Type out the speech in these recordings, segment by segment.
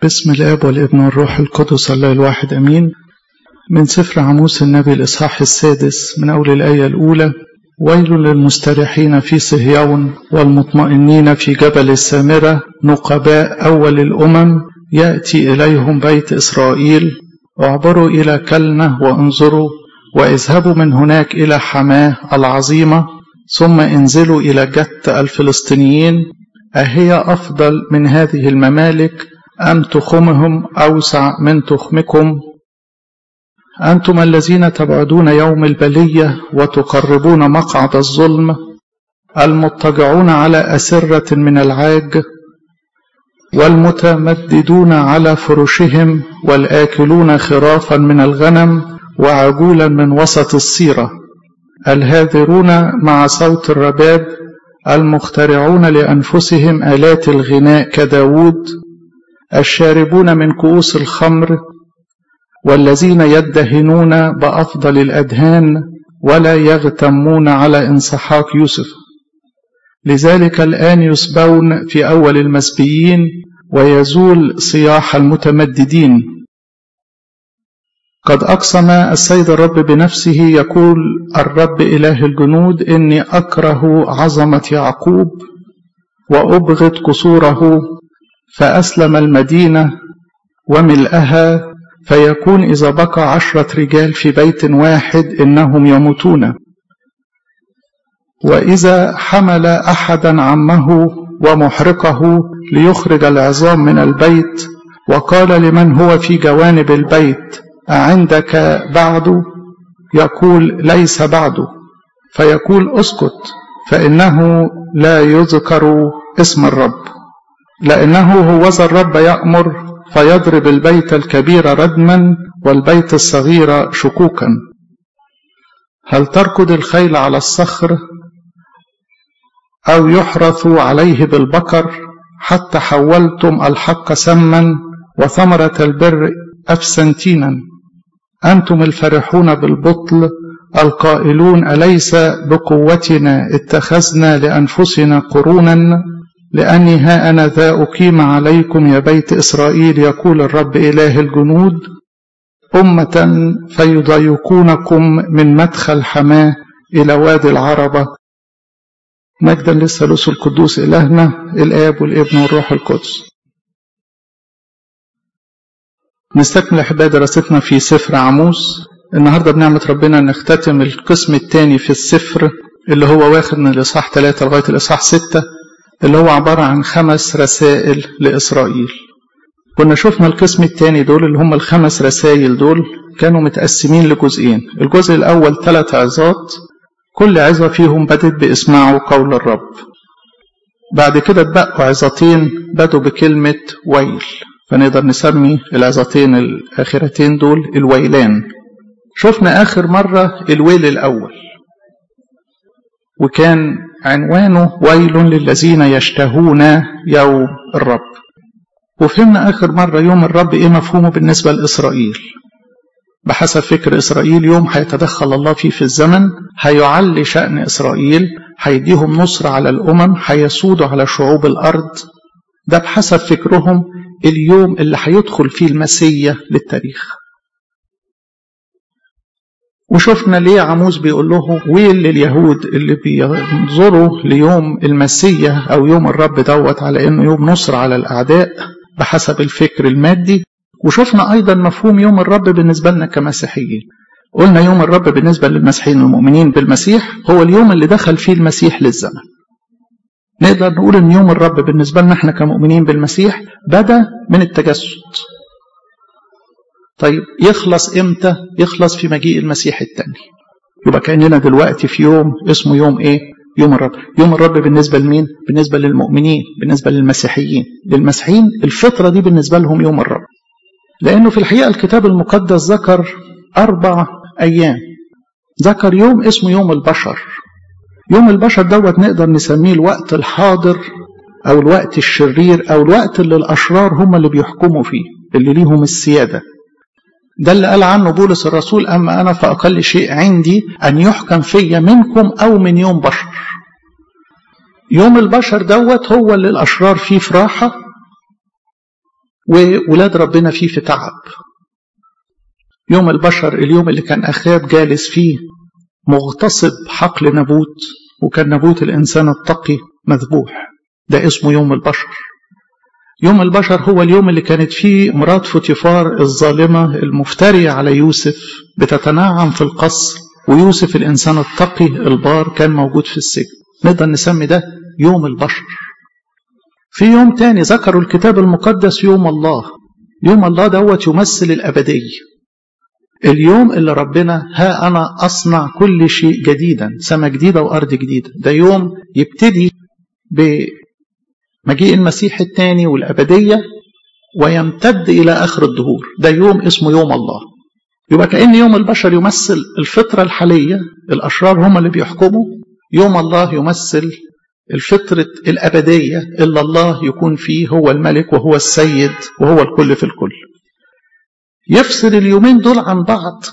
بسم الاب والابن والروح القدس الله الواحد امين من سفر عموس النبي الاصحاح السادس من اول الايه الاولى ويل للمستريحين في صهيون والمطمئنين في جبل السامره نقباء اول الامم ياتي اليهم بيت اسرائيل اعبروا الى كلنه وانظروا واذهبوا من هناك الى حماه العظيمه ثم انزلوا الى جت الفلسطينيين اهي افضل من هذه الممالك أم تخمهم أوسع من تخمكم أنتم الذين تبعدون يوم البلية وتقربون مقعد الظلم المضطجعون على أسرة من العاج والمتمددون على فرشهم والآكلون خرافا من الغنم وعجولا من وسط الصيرة الهاذرون مع صوت الرباب المخترعون لأنفسهم آلات الغناء كداود الشاربون من كؤوس الخمر والذين يدهنون بافضل الادهان ولا يغتمون على انسحاق يوسف لذلك الان يسبون في اول المسبيين ويزول صياح المتمددين قد اقسم السيد الرب بنفسه يقول الرب اله الجنود اني اكره عظمه يعقوب وابغض قصوره فأسلم المدينة وملئها فيكون إذا بقى عشرة رجال في بيت واحد إنهم يموتون وإذا حمل أحدا عمه ومحرقه ليخرج العظام من البيت وقال لمن هو في جوانب البيت أعندك بعد يقول ليس بعد فيقول اسكت فإنه لا يذكر اسم الرب لأنه هو ذا الرب يأمر فيضرب البيت الكبير ردما والبيت الصغير شكوكا هل تركض الخيل على الصخر أو يحرث عليه بالبقر حتى حولتم الحق سما وثمرة البر أفسنتينا أنتم الفرحون بالبطل القائلون أليس بقوتنا اتخذنا لأنفسنا قرونا لأني ها أنا ذا أقيم عليكم يا بيت إسرائيل يقول الرب إله الجنود أمة فيضايقونكم من مدخل حماه إلى وادي العربة مجدا للثالوث القدوس إلهنا الآب والابن والروح القدس نستكمل أحباء دراستنا في سفر عموس النهاردة بنعمة ربنا نختتم القسم الثاني في السفر اللي هو واخد من الإصحاح 3 لغاية الإصحاح 6 اللي هو عبارة عن خمس رسائل لإسرائيل كنا شفنا القسم الثاني دول اللي هم الخمس رسائل دول كانوا متقسمين لجزئين الجزء الأول ثلاث عظات كل عظة فيهم بدت بإسماعوا قول الرب بعد كده اتبقوا عظتين بدوا بكلمة ويل فنقدر نسمي العظتين الآخرتين دول الويلان شفنا آخر مرة الويل الأول وكان عنوانه ويل للذين يشتهون يوم الرب وفهمنا آخر مرة يوم الرب إيه مفهومه بالنسبة لإسرائيل بحسب فكر إسرائيل يوم هيتدخل الله فيه في الزمن هيعلي شأن إسرائيل هيديهم نصر على الأمم هيسودوا على شعوب الأرض ده بحسب فكرهم اليوم اللي هيدخل فيه المسيح للتاريخ وشفنا ليه عموس بيقول له ويل لليهود اللي بينظروا ليوم المسيح او يوم الرب دوت على انه يوم نصر على الاعداء بحسب الفكر المادي وشفنا ايضا مفهوم يوم الرب بالنسبه لنا كمسيحيين قلنا يوم الرب بالنسبه للمسيحيين المؤمنين بالمسيح هو اليوم اللي دخل فيه المسيح للزمن نقدر نقول ان يوم الرب بالنسبه لنا احنا كمؤمنين بالمسيح بدا من التجسد طيب يخلص امتى يخلص في مجيء المسيح الثاني يبقى كاننا دلوقتي في يوم اسمه يوم ايه يوم الرب يوم الرب بالنسبه لمين بالنسبه للمؤمنين بالنسبه للمسيحيين للمسيحيين الفتره دي بالنسبه لهم يوم الرب لانه في الحقيقه الكتاب المقدس ذكر اربع ايام ذكر يوم اسمه يوم البشر يوم البشر دوت نقدر نسميه الوقت الحاضر او الوقت الشرير او الوقت اللي الاشرار هم اللي بيحكموا فيه اللي ليهم السياده ده اللي قال عنه بولس الرسول أما أنا فأقل شيء عندي أن يحكم في منكم أو من يوم بشر يوم البشر دوت هو اللي الأشرار فيه في راحة وولاد ربنا فيه في تعب يوم البشر اليوم اللي كان أخاب جالس فيه مغتصب حقل نبوت وكان نبوت الإنسان التقي مذبوح ده اسمه يوم البشر يوم البشر هو اليوم اللي كانت فيه مرات فوتيفار الظالمة المفترية على يوسف بتتنعم في القصر ويوسف الإنسان التقي البار كان موجود في السجن نقدر نسمي ده يوم البشر في يوم تاني ذكروا الكتاب المقدس يوم الله يوم الله دوت يمثل الأبدية اليوم اللي ربنا ها أنا أصنع كل شيء جديدا سماء جديدة وأرض جديدة ده يوم يبتدي بمجيء المسيح الثاني والأبدية ويمتد إلى آخر الدهور ده يوم اسمه يوم الله يبقى كأن يوم البشر يمثل الفطرة الحالية الأشرار هم اللي بيحكموا يوم الله يمثل الفطرة الأبدية إلا الله يكون فيه هو الملك وهو السيد وهو الكل في الكل يفصل اليومين دول عن بعض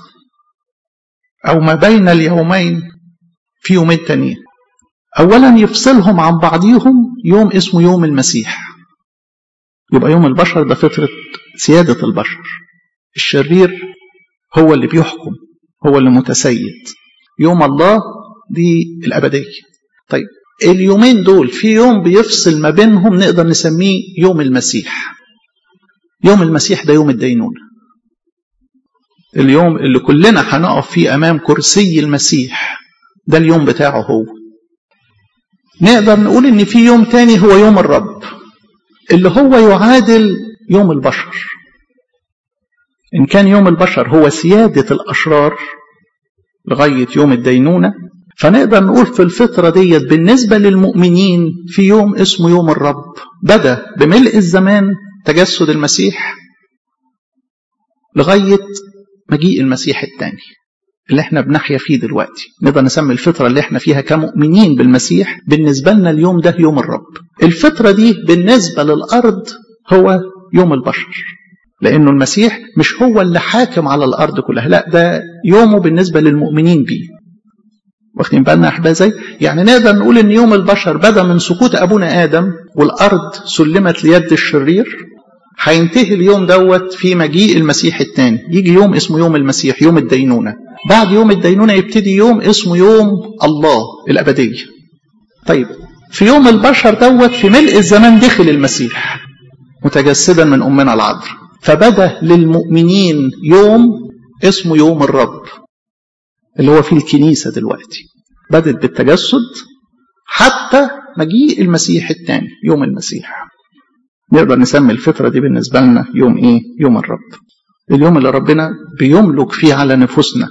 أو ما بين اليومين في يومين تانيين أولا يفصلهم عن بعضهم يوم اسمه يوم المسيح يبقى يوم البشر ده فطرة سيادة البشر الشرير هو اللي بيحكم هو اللي متسيد يوم الله دي الأبدية طيب اليومين دول في يوم بيفصل ما بينهم نقدر نسميه يوم المسيح يوم المسيح ده يوم الدينونة اليوم اللي كلنا هنقف فيه أمام كرسي المسيح ده اليوم بتاعه هو نقدر نقول إن في يوم تاني هو يوم الرب اللي هو يعادل يوم البشر إن كان يوم البشر هو سيادة الأشرار لغاية يوم الدينونة فنقدر نقول في الفترة ديت بالنسبة للمؤمنين في يوم اسمه يوم الرب بدأ بملء الزمان تجسد المسيح لغاية مجيء المسيح الثاني اللي احنا بنحيا فيه دلوقتي نقدر نسمي الفترة اللي احنا فيها كمؤمنين بالمسيح بالنسبة لنا اليوم ده يوم الرب الفترة دي بالنسبة للأرض هو يوم البشر لأنه المسيح مش هو اللي حاكم على الأرض كلها لا ده يومه بالنسبة للمؤمنين بيه واخدين بالنا احبائي ازاي؟ يعني نقدر نقول ان يوم البشر بدا من سقوط ابونا ادم والارض سلمت ليد الشرير هينتهي اليوم دوت في مجيء المسيح الثاني يجي يوم اسمه يوم المسيح يوم الدينونة بعد يوم الدينونة يبتدي يوم اسمه يوم الله الأبدية طيب في يوم البشر دوت في ملء الزمان دخل المسيح متجسدا من أمنا العذراء فبدا للمؤمنين يوم اسمه يوم الرب اللي هو في الكنيسة دلوقتي بدت بالتجسد حتى مجيء المسيح الثاني يوم المسيح نقدر نسمي الفترة دي بالنسبة لنا يوم ايه يوم الرب اليوم اللي ربنا بيملك فيه على نفوسنا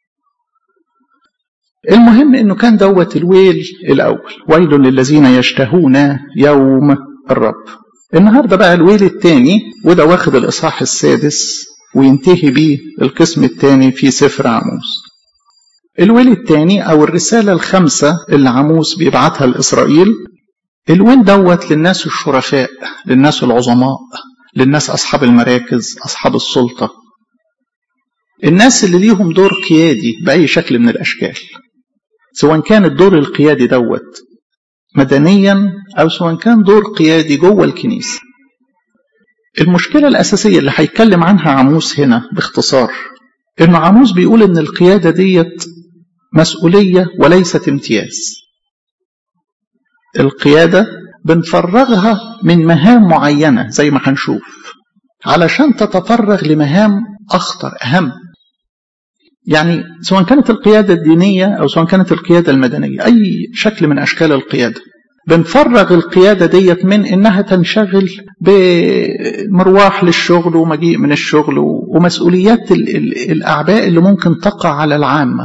المهم انه كان دوت الويل الاول ويل للذين يشتهون يوم الرب النهارده بقى الويل الثاني وده واخد الاصحاح السادس وينتهي بيه القسم الثاني في سفر عموس الويل الثاني او الرساله الخامسه اللي عموس بيبعتها لاسرائيل الويل دوت للناس الشرفاء للناس العظماء للناس أصحاب المراكز أصحاب السلطة الناس اللي ليهم دور قيادي بأي شكل من الأشكال سواء كان الدور القيادي دوت مدنيا أو سواء كان دور قيادي جوه الكنيسة المشكلة الأساسية اللي هيتكلم عنها عموس هنا باختصار إنه عموس بيقول إن القيادة ديت مسؤولية وليست امتياز القيادة بنفرغها من مهام معينة زي ما هنشوف علشان تتفرغ لمهام أخطر أهم يعني سواء كانت القيادة الدينية أو سواء كانت القيادة المدنية أي شكل من أشكال القيادة بنفرغ القيادة ديت من إنها تنشغل بمرواح للشغل ومجيء من الشغل ومسؤوليات الأعباء اللي ممكن تقع على العامة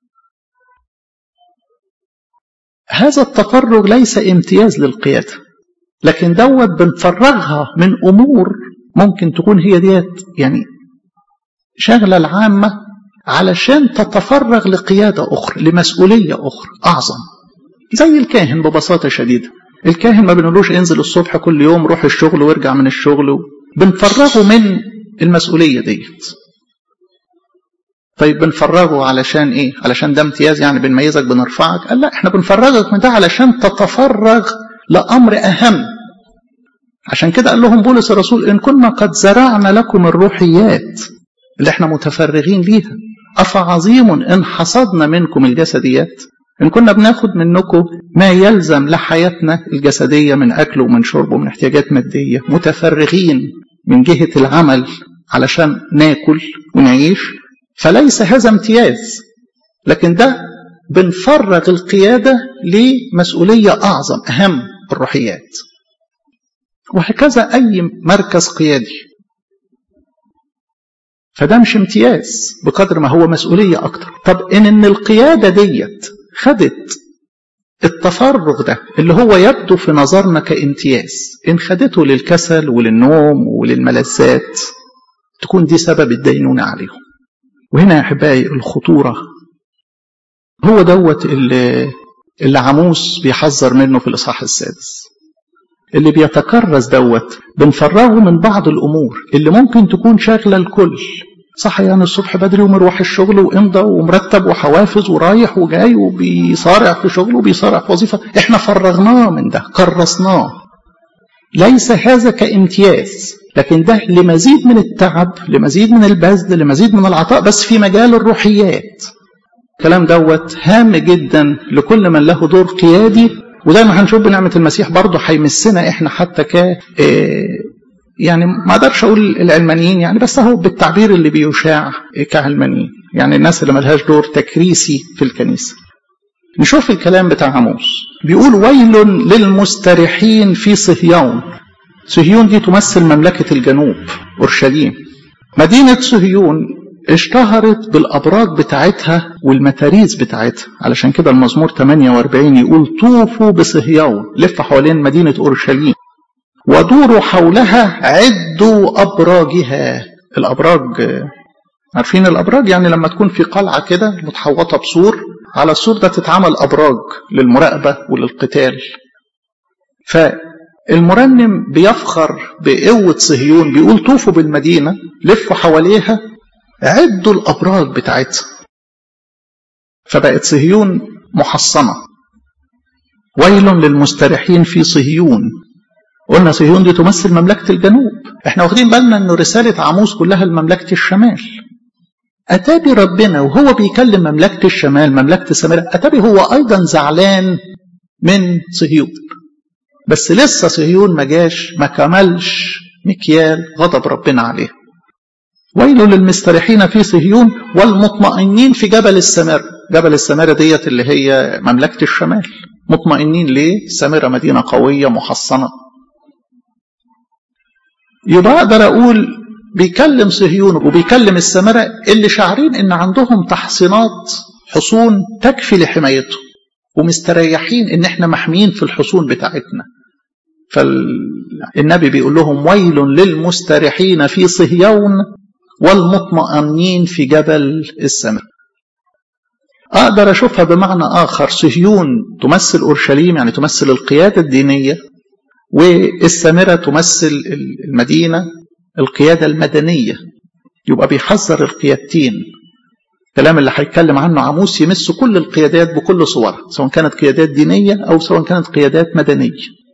هذا التفرغ ليس امتياز للقيادة لكن دوت بنفرغها من أمور ممكن تكون هي ديت يعني شغلة العامة علشان تتفرغ لقيادة أخرى لمسؤولية أخرى أعظم زي الكاهن ببساطة شديدة الكاهن ما بنقولوش انزل الصبح كل يوم روح الشغل وارجع من الشغل بنفرغه من المسؤولية ديت طيب بنفرغه علشان ايه علشان ده امتياز يعني بنميزك بنرفعك قال لا احنا بنفرغك من ده علشان تتفرغ لامر اهم عشان كده قال لهم بولس الرسول إن كنا قد زرعنا لكم الروحيات اللي احنا متفرغين ليها أفعظيم إن حصدنا منكم الجسديات إن كنا بناخد منكم ما يلزم لحياتنا الجسدية من أكل ومن شرب ومن احتياجات مادية متفرغين من جهة العمل علشان ناكل ونعيش فليس هذا امتياز لكن ده بنفرغ القيادة لمسؤولية أعظم أهم الروحيات وهكذا أي مركز قيادي فده مش امتياز بقدر ما هو مسؤولية أكتر طب إن, إن القيادة ديت خدت التفرغ ده اللي هو يبدو في نظرنا كامتياز إن خدته للكسل وللنوم وللملذات تكون دي سبب الدينونة عليهم وهنا يا أحبائي الخطورة هو دوت اللي, اللي عموس بيحذر منه في الإصحاح السادس اللي بيتكرس دوت بنفرغه من بعض الأمور اللي ممكن تكون شاغلة الكل صحيان يعني الصبح بدري ومروح الشغل وامضى ومرتب وحوافز ورايح وجاي وبيصارع في شغله وبيصارع في وظيفة احنا فرغناه من ده كرسناه ليس هذا كامتياز لكن ده لمزيد من التعب لمزيد من البذل لمزيد من العطاء بس في مجال الروحيات الكلام دوت هام جدا لكل من له دور قيادي وزي ما هنشوف بنعمة المسيح برضه هيمسنا احنا حتى ك يعني ما اقدرش اقول العلمانيين يعني بس هو بالتعبير اللي بيشاع كعلمانيين يعني الناس اللي ملهاش دور تكريسي في الكنيسة نشوف الكلام بتاع عموس بيقول ويل للمستريحين في صهيون صهيون دي تمثل مملكة الجنوب أورشليم مدينة صهيون اشتهرت بالأبراج بتاعتها والمتاريس بتاعتها علشان كده المزمور 48 يقول طوفوا بصهيون لف حوالين مدينة أورشليم ودوروا حولها عدوا أبراجها الأبراج عارفين الأبراج يعني لما تكون في قلعة كده متحوطة بسور على السور ده تتعمل أبراج للمراقبة وللقتال فالمرنم بيفخر بقوة صهيون بيقول طوفوا بالمدينة لفوا حواليها عدوا الأبراج بتاعتها فبقت صهيون محصنة ويل للمستريحين في صهيون قلنا صهيون دي تمثل مملكة الجنوب احنا واخدين بالنا انه رسالة عموس كلها لمملكة الشمال أتابي ربنا وهو بيكلم مملكة الشمال مملكة السماء أتابي هو أيضا زعلان من صهيون بس لسه صهيون ما جاش ما كملش مكيال غضب ربنا عليه ويل للمستريحين في صهيون والمطمئنين في جبل السمار جبل السمارة ديت اللي هي مملكة الشمال مطمئنين ليه السامرة مدينة قوية محصنة يبقى اقدر اقول بيكلم صهيون وبيكلم السامرة اللي شاعرين ان عندهم تحصينات حصون تكفي لحمايته ومستريحين ان احنا محميين في الحصون بتاعتنا فالنبي بيقول لهم ويل للمستريحين في صهيون والمطمئنين في جبل السماء أقدر أشوفها بمعنى آخر صهيون تمثل أورشليم يعني تمثل القيادة الدينية والسامرة تمثل المدينة القيادة المدنية يبقى بيحذر القيادتين الكلام اللي هيتكلم عنه عموس يمس كل القيادات بكل صورها سواء كانت قيادات دينية أو سواء كانت قيادات مدنية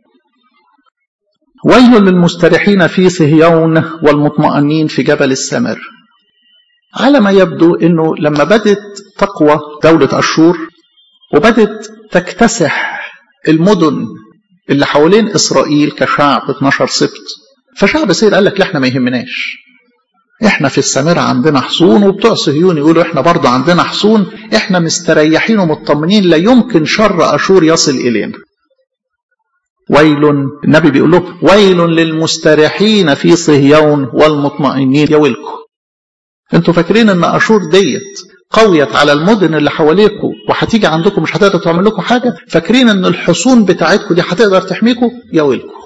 ويل للمستريحين في صهيون والمطمئنين في جبل السمر على ما يبدو انه لما بدت تقوى دولة اشور وبدت تكتسح المدن اللي حوالين اسرائيل كشعب 12 سبت فشعب اسرائيل قال لك لا احنا ما يهمناش احنا في السامرة عندنا حصون وبتوع صهيون يقولوا احنا برضه عندنا حصون احنا مستريحين ومطمنين لا يمكن شر اشور يصل الينا ويل النبي بيقول له ويل للمستريحين في صهيون والمطمئنين يا ويلكم انتوا فاكرين ان اشور ديت قويت على المدن اللي حواليكم وهتيجي عندكم مش هتقدر تعمل لكم حاجه فاكرين ان الحصون بتاعتكم دي هتقدر تحميكم يا ويلكم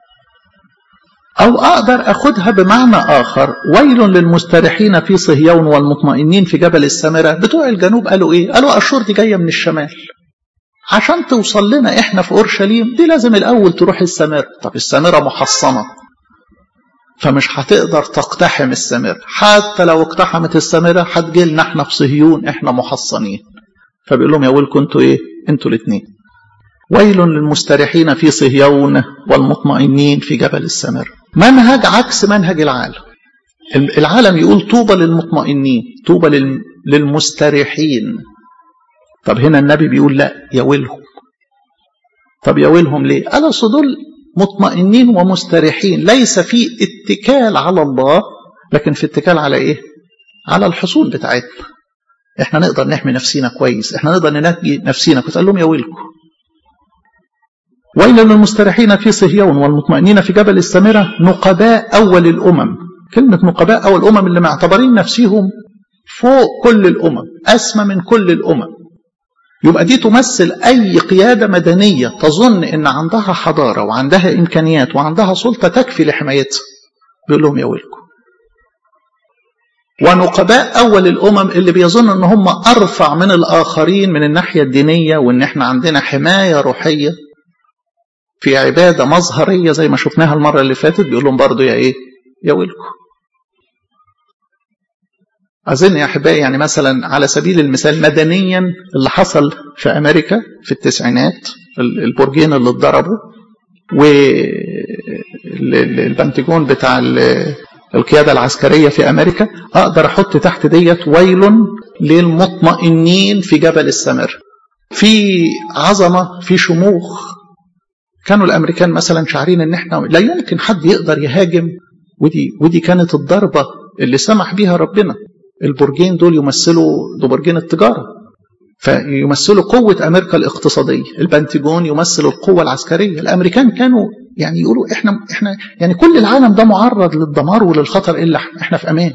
او اقدر اخدها بمعنى اخر ويل للمستريحين في صهيون والمطمئنين في جبل السامره بتوع الجنوب قالوا ايه قالوا اشور دي جايه من الشمال عشان توصل لنا احنا في اورشليم دي لازم الاول تروح السامره طب السامره محصنه فمش هتقدر تقتحم السامره حتى لو اقتحمت السامره هتجي لنا احنا في صهيون احنا محصنين فبيقول لهم يا ويلكم انتوا ايه انتوا الاثنين ويل للمستريحين في صهيون والمطمئنين في جبل السمر منهج عكس منهج العالم العالم يقول طوبى للمطمئنين طوبى للمستريحين طب هنا النبي بيقول لا يا ويلهم طب يا ويلهم ليه قال اصل دول مطمئنين ومستريحين ليس في اتكال على الله لكن في اتكال على ايه على الحصول بتاعتنا احنا نقدر نحمي نفسينا كويس احنا نقدر ننجي نفسينا كنت قال لهم يا ويلكم ويل للمستريحين في صهيون والمطمئنين في جبل السامرة نقباء أول الأمم كلمة نقباء أول الأمم اللي معتبرين نفسهم فوق كل الأمم أسمى من كل الأمم يبقى دي تمثل أي قيادة مدنية تظن إن عندها حضارة وعندها إمكانيات وعندها سلطة تكفي لحمايتها بيقول لهم يا ويلكم ونقباء أول الأمم اللي بيظن إن هم أرفع من الآخرين من الناحية الدينية وإن إحنا عندنا حماية روحية في عبادة مظهرية زي ما شفناها المرة اللي فاتت بيقول لهم برضه يا إيه يا ويلكم أظن يا أحبائي يعني مثلا على سبيل المثال مدنيا اللي حصل في أمريكا في التسعينات البرجين اللي اتضربوا والبنتجون بتاع القيادة العسكرية في أمريكا أقدر أحط تحت ديت ويل للمطمئنين في جبل السمر في عظمة في شموخ كانوا الأمريكان مثلا شعرين إن إحنا لا يمكن حد يقدر يهاجم ودي ودي كانت الضربة اللي سمح بيها ربنا البرجين دول يمثلوا دول برجين التجارة فيمثلوا قوة أمريكا الاقتصادية البنتجون يمثل القوة العسكرية الأمريكان كانوا يعني يقولوا إحنا إحنا يعني كل العالم ده معرض للدمار وللخطر إلا إحنا في أمان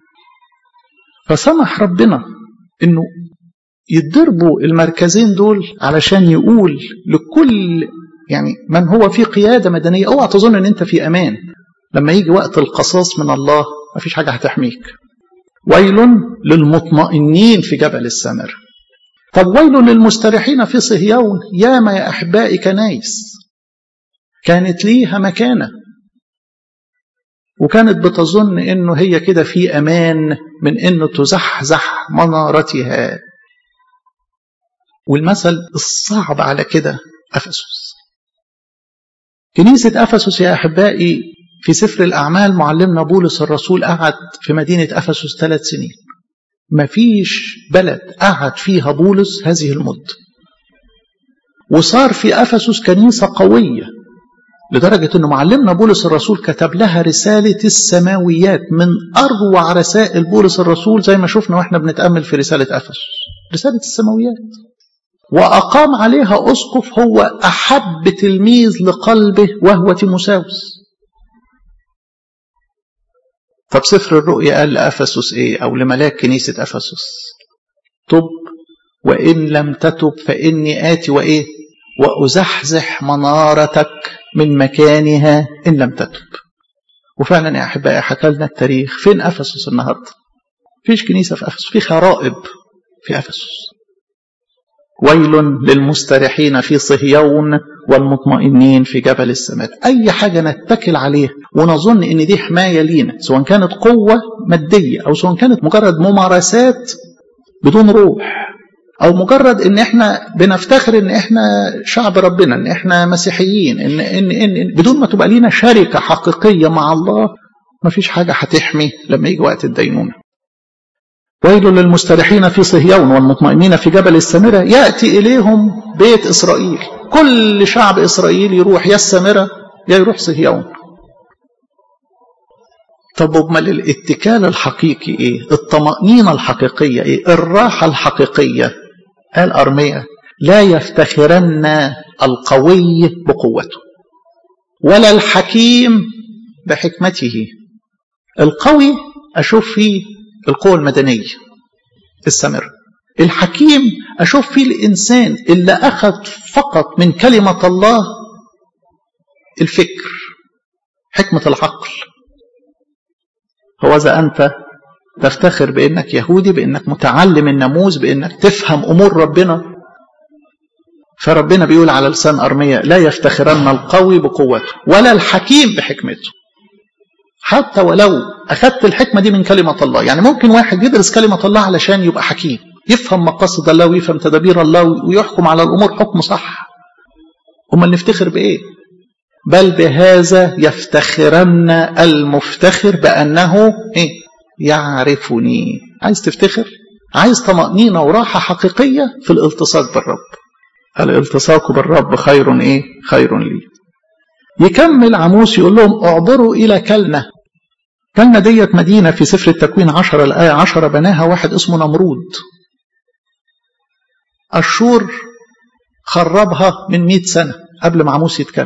فسمح ربنا إنه يتضربوا المركزين دول علشان يقول لكل يعني من هو في قيادة مدنية اوعى تظن ان انت في امان لما يجي وقت القصاص من الله ما فيش حاجة هتحميك ويل للمطمئنين في جبل السمر طب ويل للمستريحين في صهيون ياما يا أحبائي كنايس كانت ليها مكانة وكانت بتظن انه هي كده في امان من انه تزحزح منارتها والمثل الصعب على كده افسس كنيسة افسس يا احبائي في سفر الاعمال معلمنا بولس الرسول قعد في مدينة افسس ثلاث سنين مفيش بلد قعد فيها بولس هذه المدة وصار في افسس كنيسة قوية لدرجة أن معلمنا بولس الرسول كتب لها رسالة السماويات من أروع رسائل بولس الرسول زي ما شفنا وإحنا بنتأمل في رسالة أفسس رسالة السماويات وأقام عليها أسقف هو أحب تلميذ لقلبه وهو تيموساوس طب سفر الرؤيا قال لأفسس إيه أو لملاك كنيسة أفسس تب وإن لم تتب فإني آتي وإيه وأزحزح منارتك من مكانها إن لم تتب وفعلا يا أحبائي حكى لنا التاريخ فين أفسس النهاردة فيش كنيسة في أفسس في خرائب في أفسس ويل للمستريحين في صهيون والمطمئنين في جبل السماء أي حاجة نتكل عليها ونظن إن دي حماية لينا سواء كانت قوة مادية أو سواء كانت مجرد ممارسات بدون روح او مجرد ان احنا بنفتخر ان احنا شعب ربنا ان احنا مسيحيين ان ان ان بدون ما تبقى لينا شركه حقيقيه مع الله ما فيش حاجه هتحمي لما يجي وقت الدينونه. ويل للمستريحين في صهيون والمطمئنين في جبل السامره ياتي اليهم بيت اسرائيل كل شعب اسرائيل يروح يا السامره يا يروح صهيون. طب امال الاتكال الحقيقي ايه؟ الطمأنينة الحقيقية ايه؟ الراحة الحقيقية قال أرمية لا يفتخرن القوي بقوته ولا الحكيم بحكمته القوي أشوف فيه القوة المدنية السمر الحكيم أشوف فيه الإنسان اللي أخذ فقط من كلمة الله الفكر حكمة العقل هو إذا أنت تفتخر بانك يهودي بانك متعلم الناموس بانك تفهم امور ربنا فربنا بيقول على لسان ارميا لا يفتخرن القوي بقوته ولا الحكيم بحكمته حتى ولو اخذت الحكمه دي من كلمه الله يعني ممكن واحد يدرس كلمه الله علشان يبقى حكيم يفهم مقاصد الله ويفهم تدابير الله ويحكم على الامور حكم صح امال نفتخر بايه بل بهذا يفتخرن المفتخر بانه ايه يعرفني عايز تفتخر عايز طمأنينة وراحة حقيقية في الالتصاق بالرب الالتصاق بالرب خير ايه خير لي يكمل عموس يقول لهم اعبروا الى كلنة كلنة ديت مدينة في سفر التكوين عشرة الآية عشرة بناها واحد اسمه نمرود أشور خربها من مئة سنة قبل ما عموس يتكلم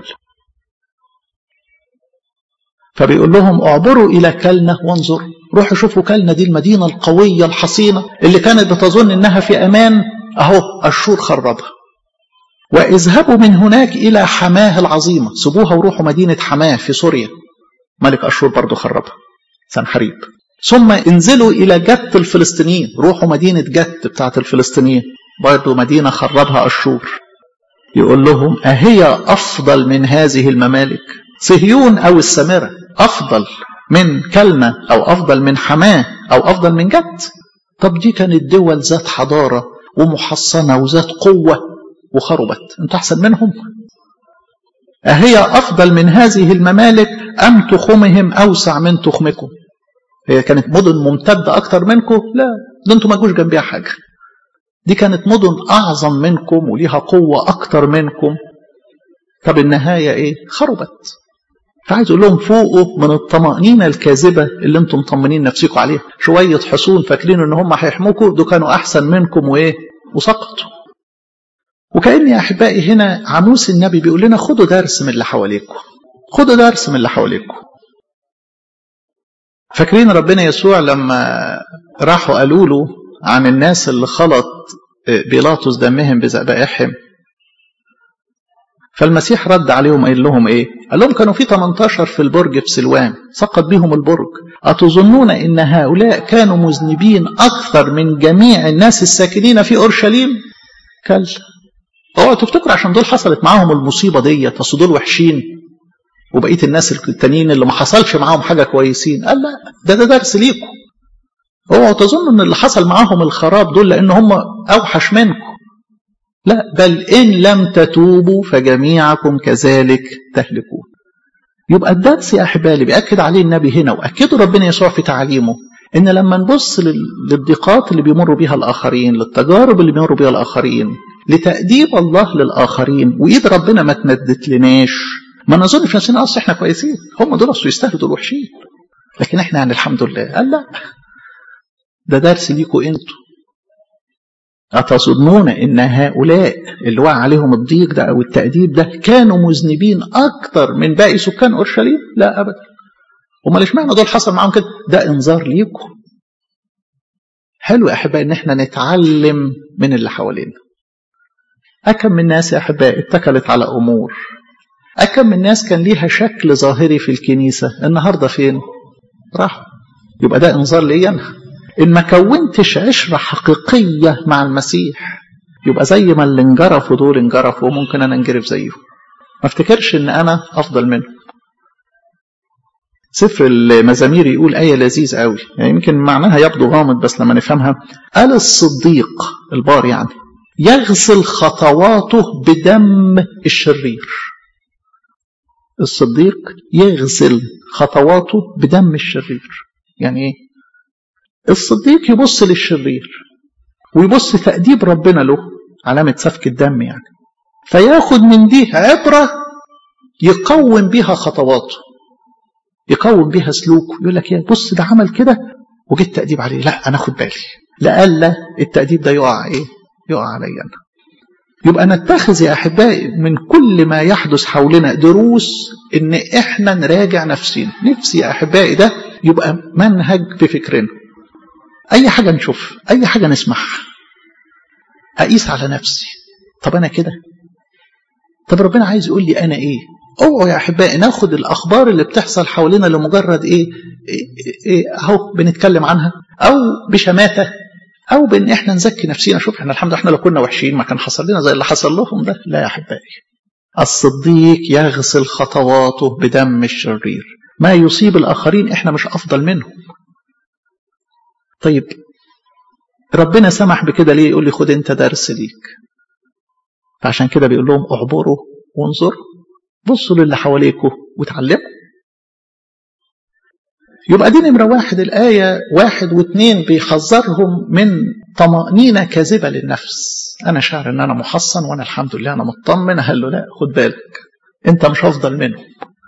فبيقول لهم اعبروا إلى كلنة وانظروا روحوا شوفوا كلنة دي المدينة القوية الحصينة اللي كانت بتظن إنها في أمان أهو أشور خربها واذهبوا من هناك إلى حماه العظيمة سيبوها وروحوا مدينة حماه في سوريا ملك أشور برضو خربها سنحريب ثم انزلوا إلى جت الفلسطينيين روحوا مدينة جت بتاعت الفلسطينيين برضو مدينة خربها أشور يقول لهم أهي أفضل من هذه الممالك صهيون أو السامرة أفضل من كلمة أو أفضل من حماه أو أفضل من جت طب دي كانت دول ذات حضارة ومحصنة وذات قوة وخربت انت أحسن منهم أهي أفضل من هذه الممالك أم تخمهم أوسع من تخمكم هي كانت مدن ممتدة أكتر منكم لا ده انتوا ما جوش جنبيها حاجة دي كانت مدن أعظم منكم وليها قوة أكتر منكم طب النهاية إيه خربت فعايز اقول لهم فوقوا من الطمأنينة الكاذبة اللي انتم مطمنين نفسكم عليها شوية حصون فاكرين ان هم هيحموكوا دول كانوا احسن منكم وايه وسقطوا وكأن يا احبائي هنا عموس النبي بيقول لنا خدوا درس من اللي حواليكم خدوا درس من اللي حواليكم فاكرين ربنا يسوع لما راحوا قالوا له عن الناس اللي خلط بيلاطس دمهم بذبائحهم فالمسيح رد عليهم قال لهم ايه قال لهم كانوا في 18 في البرج في سلوان سقط بهم البرج أتظنون إن هؤلاء كانوا مذنبين أكثر من جميع الناس الساكنين في أورشليم كلا اوعوا تفتكروا عشان دول حصلت معاهم المصيبة دي أصل دول وحشين وبقية الناس التانيين اللي ما حصلش معاهم حاجة كويسين قال لا ده ده درس ليكم اوعوا تظنوا ان اللي حصل معاهم الخراب دول لان هم اوحش منكم لا بل إن لم تتوبوا فجميعكم كذلك تهلكون يبقى الدرس يا أحبالي بيأكد عليه النبي هنا وأكده ربنا يسوع في تعليمه إن لما نبص للضيقات اللي بيمروا بيها الآخرين للتجارب اللي بيمروا بيها الآخرين لتأديب الله للآخرين وإيد ربنا ما تمدت لناش ما نظنش نفسنا أصل إحنا كويسين هم دول أصل يستاهلوا دول وحشين لكن إحنا يعني الحمد لله قال لا ده درس ليكوا أنتوا أتظنون إن هؤلاء اللي وقع عليهم الضيق ده أو التأديب ده كانوا مذنبين أكتر من باقي سكان أورشليم؟ لا أبدا. أمال اشمعنى دول حصل معاهم كده؟ ده إنذار ليكم. حلو يا أحبائي إن إحنا نتعلم من اللي حوالينا. أكم من الناس يا أحبائي اتكلت على أمور. أكم من الناس كان ليها شكل ظاهري في الكنيسة، النهارده فين؟ راحوا. يبقى ده إنذار ليا أنا. إن ما كونتش عشرة حقيقية مع المسيح يبقى زي ما اللي انجرفوا دول انجرفوا ممكن أنا انجرف زيهم ما افتكرش إن أنا أفضل منهم سفر المزامير يقول آية لذيذ قوي يعني يمكن معناها يبدو غامض بس لما نفهمها قال الصديق البار يعني يغسل خطواته بدم الشرير الصديق يغسل خطواته بدم الشرير يعني ايه الصديق يبص للشرير ويبص تأديب ربنا له علامة سفك الدم يعني فياخد من دي عبرة يقوم بيها خطواته يقوم بيها سلوكه يقول لك يا بص ده عمل كده وجيت تأديب عليه لا أنا أخد بالي لألا التأديب ده يقع إيه يقع علي أنا يبقى نتخذ يا أحبائي من كل ما يحدث حولنا دروس إن إحنا نراجع نفسنا نفسي يا أحبائي ده يبقى منهج في فكرنا أي حاجة نشوف أي حاجة نسمعها أقيس على نفسي طب أنا كده طب ربنا عايز يقول لي أنا إيه اوعوا يا أحبائي ناخد الأخبار اللي بتحصل حوالينا لمجرد إيه, إيه, إيه أهو بنتكلم عنها أو بشماتة أو بإن إحنا نزكي نفسينا شوف إحنا الحمد لله إحنا لو كنا وحشين ما كان حصل لنا زي اللي حصل لهم ده لا يا أحبائي الصديق يغسل خطواته بدم الشرير ما يصيب الآخرين إحنا مش أفضل منهم طيب ربنا سمح بكده ليه يقول لي خد انت درس ليك فعشان كده بيقول لهم اعبروا وانظروا بصوا للي حواليكم وتعلموا يبقى دي نمرة واحد الآية واحد واثنين بيحذرهم من طمأنينة كاذبة للنفس أنا شاعر إن أنا محصن وأنا الحمد لله أنا مطمن قال له لا خد بالك أنت مش أفضل منهم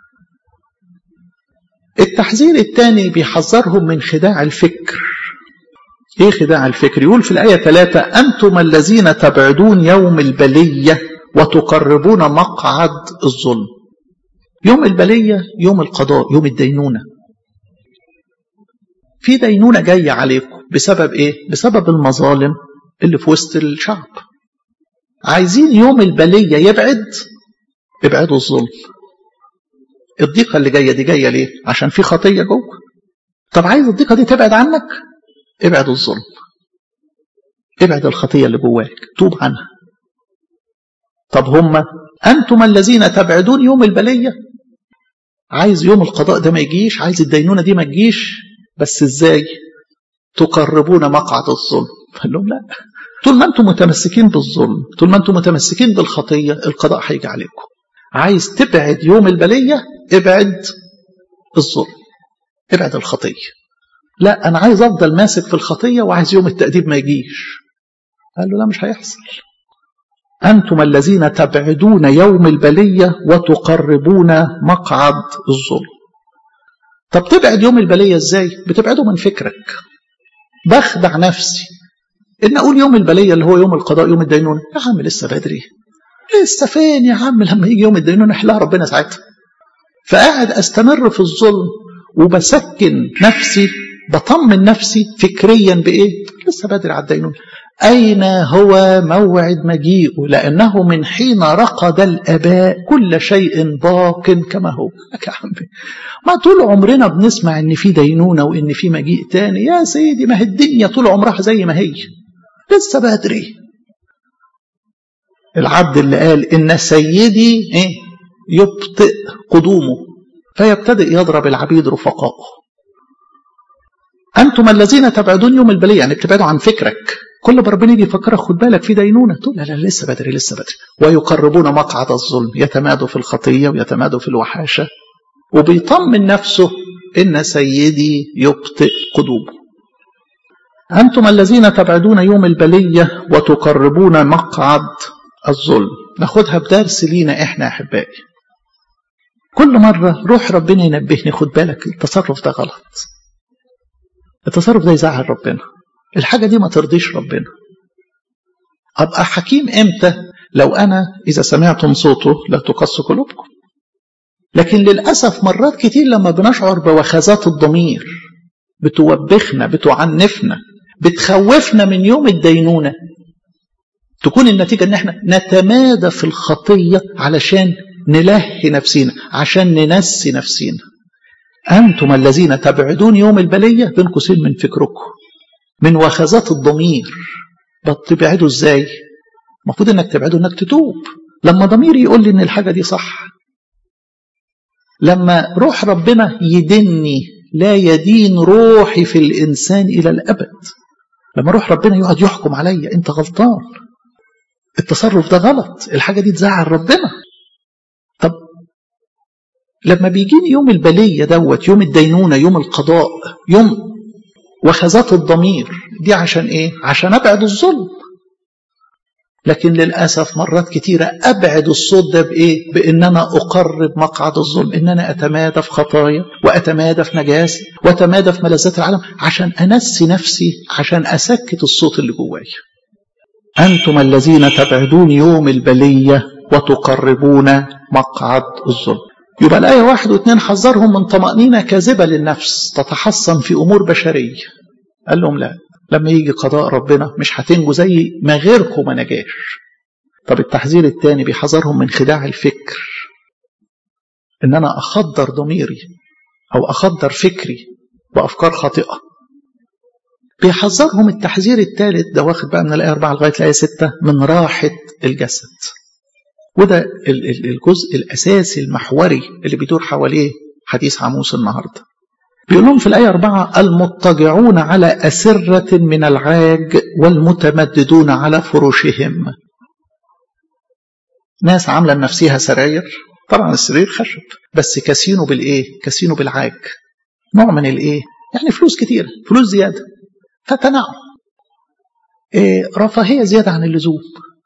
التحذير الثاني بيحذرهم من خداع الفكر ايه خداع الفكر يقول في الآية ثلاثة أنتم الذين تبعدون يوم البلية وتقربون مقعد الظلم يوم البلية يوم القضاء يوم الدينونة في دينونة جاية عليكم بسبب ايه بسبب المظالم اللي في وسط الشعب عايزين يوم البلية يبعد ابعدوا الظلم الضيقة اللي جاية دي جاية ليه عشان في خطية جوه طب عايز الضيقة دي تبعد عنك ابعد الظلم ابعد الخطية اللي جواك توب عنها طب هم أنتم الذين تبعدون يوم البلية عايز يوم القضاء ده ما يجيش عايز الدينونة دي ما تجيش بس ازاي تقربون مقعد الظلم قال لهم لا طول ما انتم متمسكين بالظلم طول ما انتم متمسكين بالخطية القضاء هيجي عليكم عايز تبعد يوم البلية ابعد الظلم ابعد الخطية لا أنا عايز أفضل ماسك في الخطية وعايز يوم التأديب ما يجيش قال له لا مش هيحصل أنتم الذين تبعدون يوم البلية وتقربون مقعد الظلم طب تبعد يوم البلية ازاي بتبعده من فكرك بخدع نفسي ان اقول يوم البلية اللي هو يوم القضاء يوم الدينونة يا عم لسه بدري لسه فين يا عم لما يجي يوم الدينونة يحلها ربنا ساعتها فقاعد استمر في الظلم وبسكن نفسي بطمن نفسي فكريا بايه لسه بدري على الدينونة أين هو موعد مجيئه لأنه من حين رقد الأباء كل شيء باق كما هو يا عمي ما طول عمرنا بنسمع إن في دينونة وإن في مجيء تاني يا سيدي ما هي الدنيا طول عمرها زي ما هي لسه بدري العبد اللي قال إن سيدي إيه يبطئ قدومه فيبتدئ يضرب العبيد رفقائه أنتم الذين تبعدون يوم البلية يعني بتبعدوا عن فكرك كل ما ربنا يجي يفكرك خد بالك في دينونه تقول لا لا لسه بدري لسه بدري ويقربون مقعد الظلم يتمادوا في الخطيه ويتمادوا في الوحاشه وبيطمن نفسه ان سيدي يبطئ قدومه انتم الذين تبعدون يوم البليه وتقربون مقعد الظلم ناخدها بدرس لينا احنا احبائي كل مره روح ربنا ينبهني خد بالك التصرف ده غلط التصرف ده يزعل ربنا الحاجة دي ما ترضيش ربنا أبقى حكيم إمتى لو أنا إذا سمعتم صوته لا تقص قلوبكم لكن للأسف مرات كتير لما بنشعر بوخزات الضمير بتوبخنا بتعنفنا بتخوفنا من يوم الدينونة تكون النتيجة ان احنا نتمادى في الخطية علشان نلهي نفسينا عشان ننسي نفسينا أنتم الذين تبعدون يوم البلية بين قوسين من فكركم من وخزات الضمير بتبعده ازاي المفروض انك تبعده انك تتوب لما ضميري يقول لي ان الحاجه دي صح لما روح ربنا يدني لا يدين روحي في الانسان الى الابد لما روح ربنا يقعد يحكم عليا انت غلطان التصرف ده غلط الحاجه دي تزعل ربنا طب لما بيجيني يوم البليه دوت يوم الدينونه يوم القضاء يوم وخزات الضمير دي عشان ايه عشان ابعد الظلم لكن للاسف مرات كتيره ابعد الصوت ده بايه بان انا اقرب مقعد الظلم ان انا اتمادى في خطايا واتمادى في نجاسه واتمادى في ملذات العالم عشان انسي نفسي عشان اسكت الصوت اللي جوايا انتم الذين تبعدون يوم البليه وتقربون مقعد الظلم يبقى الآية واحد واثنين حذرهم من طمأنينة كاذبة للنفس تتحصن في أمور بشرية قال لهم لا لما يجي قضاء ربنا مش هتنجوا زي ما غيركم ما نجاش طب التحذير الثاني بيحذرهم من خداع الفكر ان انا اخدر ضميري او اخدر فكري بافكار خاطئه بيحذرهم التحذير الثالث ده واخد بقى من الايه 4 لغايه الايه 6 من راحه الجسد وده الجزء الأساسي المحوري اللي بيدور حواليه حديث عموس النهاردة بيقول لهم في الآية أربعة المضطجعون على أسرة من العاج والمتمددون على فروشهم ناس عاملة لنفسها سراير طبعا السرير خشب بس كاسينو بالايه كاسينو بالعاج نوع من الايه يعني فلوس كتير فلوس زيادة فتنعم إيه رفاهية زيادة عن اللزوم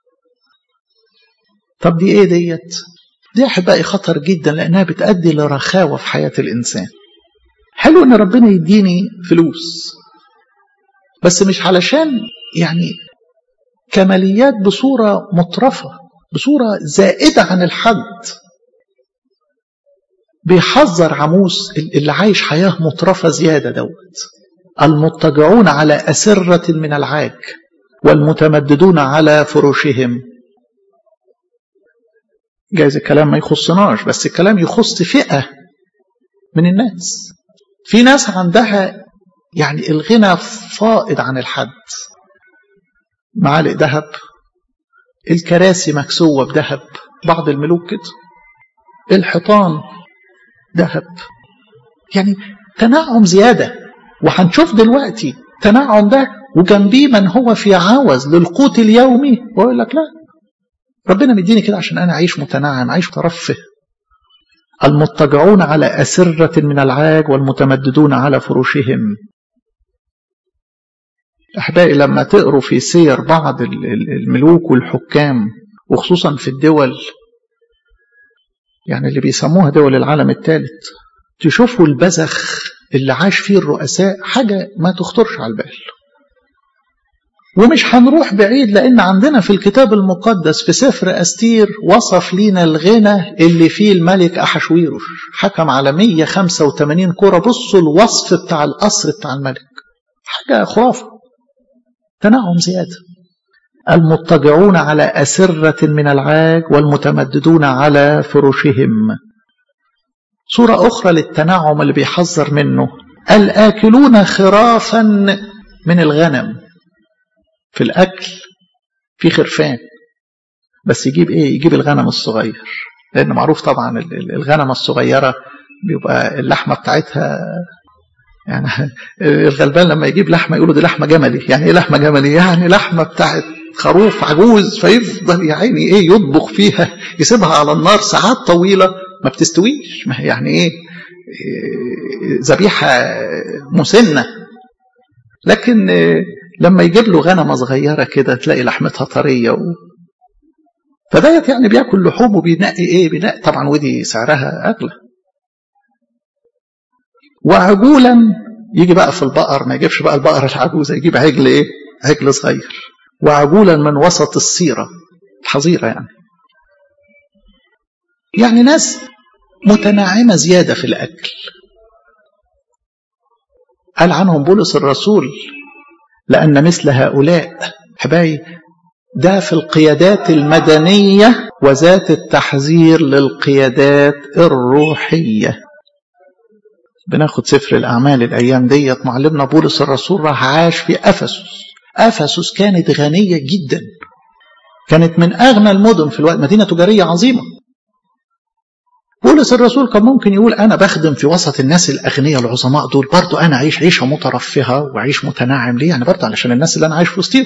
طب دي ايه ديت دي احبائي خطر جدا لانها بتؤدي لرخاوة في حياة الانسان حلو ان ربنا يديني فلوس بس مش علشان يعني كماليات بصورة مطرفة بصورة زائدة عن الحد بيحذر عموس اللي عايش حياة مطرفة زيادة دوت المضطجعون على أسرة من العاج والمتمددون على فروشهم جايز الكلام ما يخصناش بس الكلام يخص فئة من الناس في ناس عندها يعني الغنى فائض عن الحد معالق ذهب الكراسي مكسوة بذهب بعض الملوك كده الحيطان ذهب يعني تنعم زيادة وهنشوف دلوقتي تنعم ده وجنبيه من هو في عوز للقوت اليومي ويقول لك لا ربنا مديني كده عشان أنا أعيش متنعم أعيش مترفه المضطجعون على أسرة من العاج والمتمددون على فروشهم أحبائي لما تقروا في سير بعض الملوك والحكام وخصوصا في الدول يعني اللي بيسموها دول العالم الثالث تشوفوا البذخ اللي عاش فيه الرؤساء حاجة ما تخطرش على البال ومش هنروح بعيد لأن عندنا في الكتاب المقدس في سفر أستير وصف لينا الغنى اللي فيه الملك أحشويروش حكم على 185 كرة بصوا الوصف بتاع القصر بتاع الملك حاجة خرافة تنعم زيادة المضطجعون على أسرة من العاج والمتمددون على فروشهم صورة أخرى للتنعم اللي بيحذر منه الآكلون خرافا من الغنم في الأكل في خرفان بس يجيب إيه يجيب الغنم الصغير لأن معروف طبعا الغنم الصغيرة بيبقى اللحمة بتاعتها يعني الغلبان لما يجيب لحمة يقولوا دي لحمة جملي يعني ايه لحمة جملي يعني لحمة بتاعت خروف عجوز فيفضل يا عيني ايه يطبخ فيها يسيبها على النار ساعات طويلة ما بتستويش ما يعني ايه ذبيحة مسنة لكن لما يجيب له غنمة صغيرة كده تلاقي لحمتها طرية و... فديت يعني بياكل لحوم وبينقي ايه بينقي طبعا ودي سعرها اغلى وعجولا يجي بقى في البقر ما يجيبش بقى البقرة العجوزة يجيب عجل ايه عجل صغير وعجولا من وسط الصيرة الحظيرة يعني يعني ناس متناعمة زيادة في الأكل قال عنهم بولس الرسول لأن مثل هؤلاء حبايب ده في القيادات المدنية وذات التحذير للقيادات الروحية بناخد سفر الأعمال الأيام ديت معلمنا بولس الرسول راح عاش في أفسس أفسس كانت غنية جدا كانت من أغنى المدن في الوقت مدينة تجارية عظيمة بولس الرسول كان ممكن يقول أنا بخدم في وسط الناس الأغنياء العظماء دول برضو أنا أعيش عيشة مترفهة وأعيش متناعم ليه يعني برضو علشان الناس اللي أنا عايش في وسطهم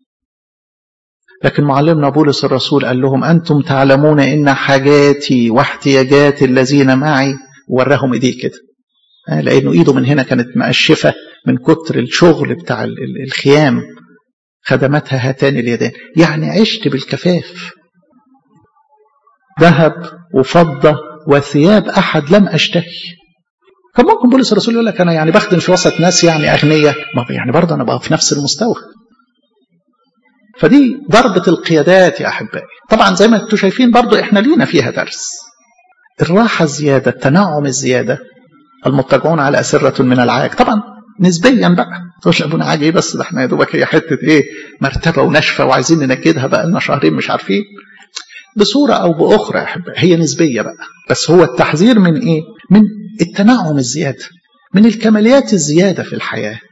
لكن معلمنا بولس الرسول قال لهم أنتم تعلمون إن حاجاتي واحتياجات الذين معي وراهم إيديه كده لأنه إيده من هنا كانت مقشفة من كتر الشغل بتاع الخيام خدمتها هاتان اليدان يعني عشت بالكفاف ذهب وفضة وثياب أحد لم أشتهي كان ممكن بولس الرسول يقول لك أنا يعني بخدم في وسط ناس يعني أغنياء يعني برضه أنا بقى في نفس المستوى فدي ضربة القيادات يا أحبائي طبعا زي ما انتم شايفين برضه إحنا لينا فيها درس الراحة الزيادة التنعم الزيادة المتجعون على أسرة من العاج طبعا نسبيا بقى تقول ابونا عاج ايه بس ده احنا يا دوبك هي حته ايه مرتبه وناشفه وعايزين ننكدها بقى لنا شهرين مش عارفين بصوره او باخرى يا احبائي هي نسبيه بقى بس هو التحذير من ايه؟ من التنعم الزياده من الكماليات الزياده في الحياه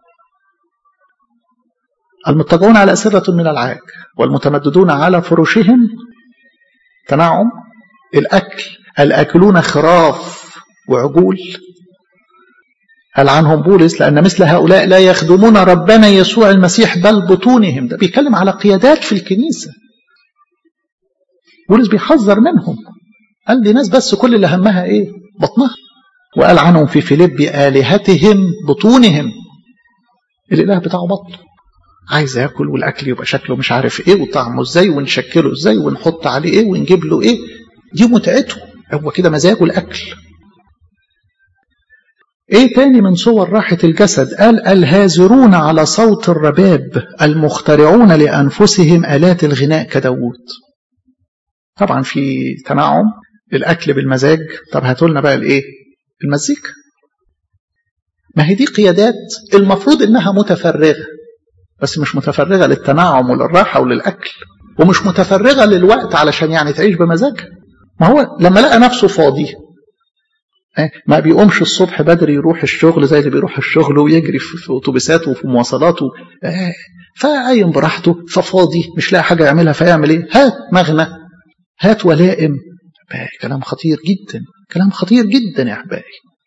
المتجعون على أسرة من العاج والمتمددون على فرشهم تنعم الأكل الآكلون خراف وعجول قال عنهم بولس لأن مثل هؤلاء لا يخدمون ربنا يسوع المسيح بل بطونهم ده بيتكلم على قيادات في الكنيسة بولس بيحذر منهم قال دي ناس بس كل اللي همها ايه بطنها وقال عنهم في فيليب آلهتهم بطونهم الإله بتاعه بطنه عايز ياكل والاكل يبقى شكله مش عارف ايه وطعمه ازاي ونشكله ازاي ونحط عليه ايه ونجيب له ايه دي متعته هو كده مزاجه الاكل ايه تاني من صور راحة الجسد قال الهازرون على صوت الرباب المخترعون لأنفسهم آلات الغناء كداوود طبعا في تنعم الأكل بالمزاج طب هاتوا لنا بقى الإيه المزيكا ما هي دي قيادات المفروض إنها متفرغة بس مش متفرغة للتنعم وللراحة وللأكل ومش متفرغة للوقت علشان يعني تعيش بمزاجها ما هو لما لقى نفسه فاضي ما بيقومش الصبح بدري يروح الشغل زي اللي بيروح الشغل ويجري في اتوبيساته وفي مواصلاته فقايم براحته ففاضي مش لاقي حاجه يعملها فيعمل ايه؟ هات مغنى هات ولائم كلام خطير جدا كلام خطير جدا يا احبائي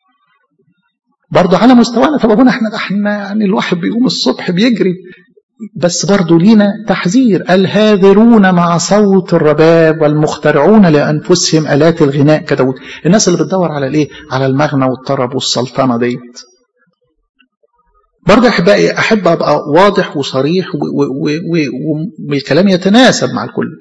برضه على مستوانا طب ابونا احنا احنا يعني الواحد بيقوم الصبح بيجري بس برضه لينا تحذير الهاذرون مع صوت الرباب والمخترعون لانفسهم الات الغناء كداود الناس اللي بتدور على الايه على المغنى والطرب والسلطنه ديت برضه يا احبائي احب ابقى واضح وصريح والكلام يتناسب مع الكل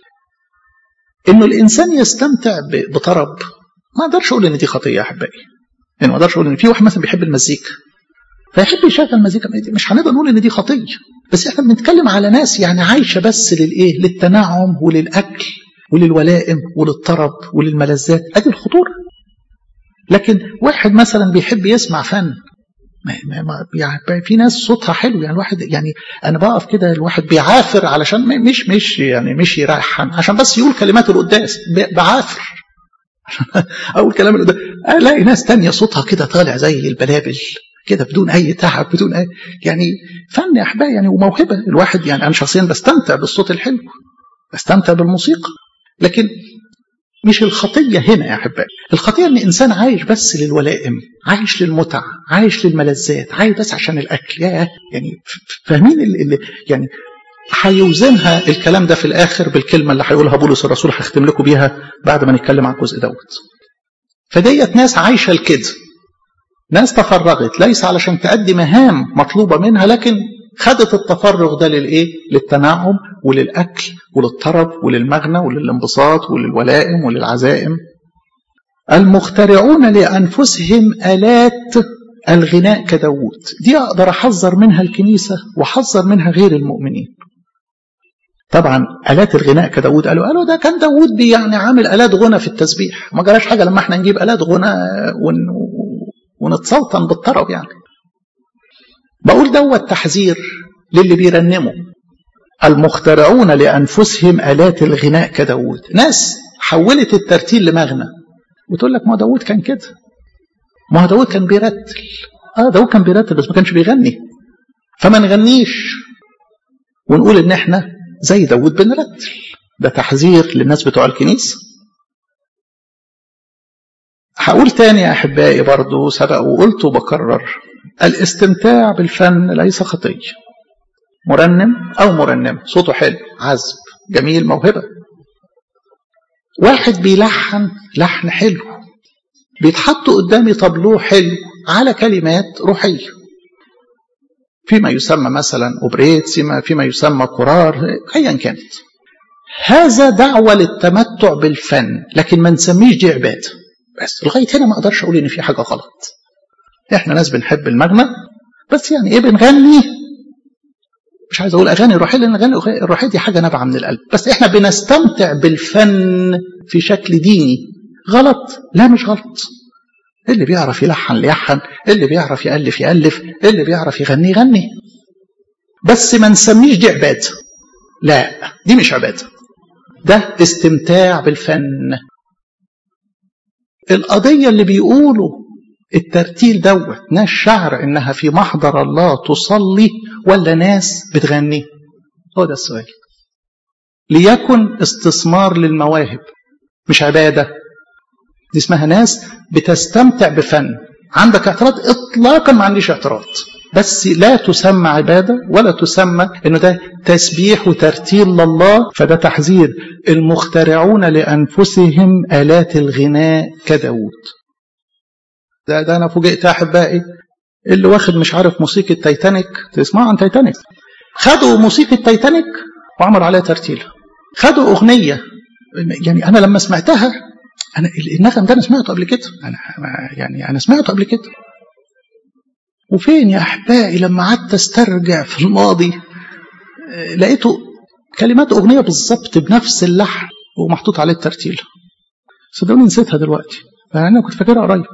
انه الانسان يستمتع بطرب ما اقدرش اقول ان دي خطيه يا احبائي يعني ما اقدرش اقول ان في واحد مثلا بيحب المزيكا فيحب يشغل مزيكا مش هنقدر نقول ان دي خطيه بس احنا بنتكلم على ناس يعني عايشه بس للايه للتنعم وللاكل وللولائم وللطرب وللملذات ادي الخطوره لكن واحد مثلا بيحب يسمع فن ما ما ما يعني في ناس صوتها حلو يعني الواحد يعني انا بقف كده الواحد بيعافر علشان مش مش يعني مش يرحن عشان بس يقول كلمات القداس بعافر اقول كلام القداس الاقي ناس تانية صوتها كده طالع زي البلابل كده بدون اي تعب بدون اي يعني فن يا احبائي يعني وموهبه الواحد يعني انا شخصيا بستمتع بالصوت الحلو بستمتع بالموسيقى لكن مش الخطيه هنا يا احبائي الخطيه ان انسان عايش بس للولائم عايش للمتع عايش للملذات عايش بس عشان الاكل يا يعني فاهمين اللي يعني هيوزنها الكلام ده في الاخر بالكلمه اللي هيقولها بولس الرسول هختم لكم بيها بعد ما نتكلم عن الجزء دوت فديت ناس عايشه لكده ناس تفرغت ليس علشان تأدي مهام مطلوبة منها لكن خدت التفرغ ده للإيه؟ للتنعم وللأكل وللطرب وللمغنى وللانبساط وللولائم وللعزائم المخترعون لأنفسهم آلات الغناء كداود دي أقدر أحذر منها الكنيسة وحذر منها غير المؤمنين طبعا آلات الغناء كداود قالوا قالوا ده كان داود بي يعني عامل آلات غنى في التسبيح ما جراش حاجة لما احنا نجيب آلات غنى ون... ونتسلطن بالطرب يعني بقول دوت تحذير للي بيرنموا المخترعون لأنفسهم آلات الغناء كداود ناس حولت الترتيل لمغنى وتقول لك ما داود كان كده ما داود كان بيرتل اه داود كان بيرتل بس ما كانش بيغني فما نغنيش ونقول ان احنا زي داود بنرتل ده تحذير للناس بتوع الكنيسه هقول تاني يا أحبائي برضو سبق وقلت وبكرر الاستمتاع بالفن ليس خطية مرنم أو مرنم صوته حلو عذب جميل موهبة واحد بيلحن لحن حلو بيتحط قدامي طابلوه حلو على كلمات روحية فيما يسمى مثلا أوبريت فيما يسمى قرار أيا كانت هذا دعوة للتمتع بالفن لكن ما نسميش دي عباده بس لغايه هنا ما اقدرش اقول ان في حاجه غلط احنا ناس بنحب المغنى بس يعني ايه بنغني مش عايز اقول اغاني روحيه لان الاغاني الروحيه دي حاجه نابعه من القلب بس احنا بنستمتع بالفن في شكل ديني غلط لا مش غلط اللي بيعرف يلحن يلحن اللي بيعرف يالف يالف اللي بيعرف يغني يغني بس ما نسميش دي عباده لا دي مش عباده ده استمتاع بالفن القضية اللي بيقولوا الترتيل دوت ناس شعر انها في محضر الله تصلي ولا ناس بتغني هو ده السؤال ليكن استثمار للمواهب مش عبادة دي اسمها ناس بتستمتع بفن عندك اعتراض اطلاقا ما عنديش اعتراض بس لا تسمى عبادة ولا تسمى انه ده تسبيح وترتيل لله فده تحذير المخترعون لأنفسهم آلات الغناء كداود ده, ده أنا فوجئت يا أحبائي اللي واخد مش عارف موسيقى تايتانيك تسمعوا عن تايتانيك خدوا موسيقى تايتانيك وعملوا عليها ترتيل خدوا أغنية يعني أنا لما سمعتها أنا النغم ده أنا سمعته قبل كده أنا يعني أنا سمعته قبل كده وفين يا أحبائي لما قعدت استرجع في الماضي لقيته كلمات أغنية بالظبط بنفس اللحن ومحطوط عليه الترتيل صدقوني نسيتها دلوقتي أنا كنت فاكرها قريب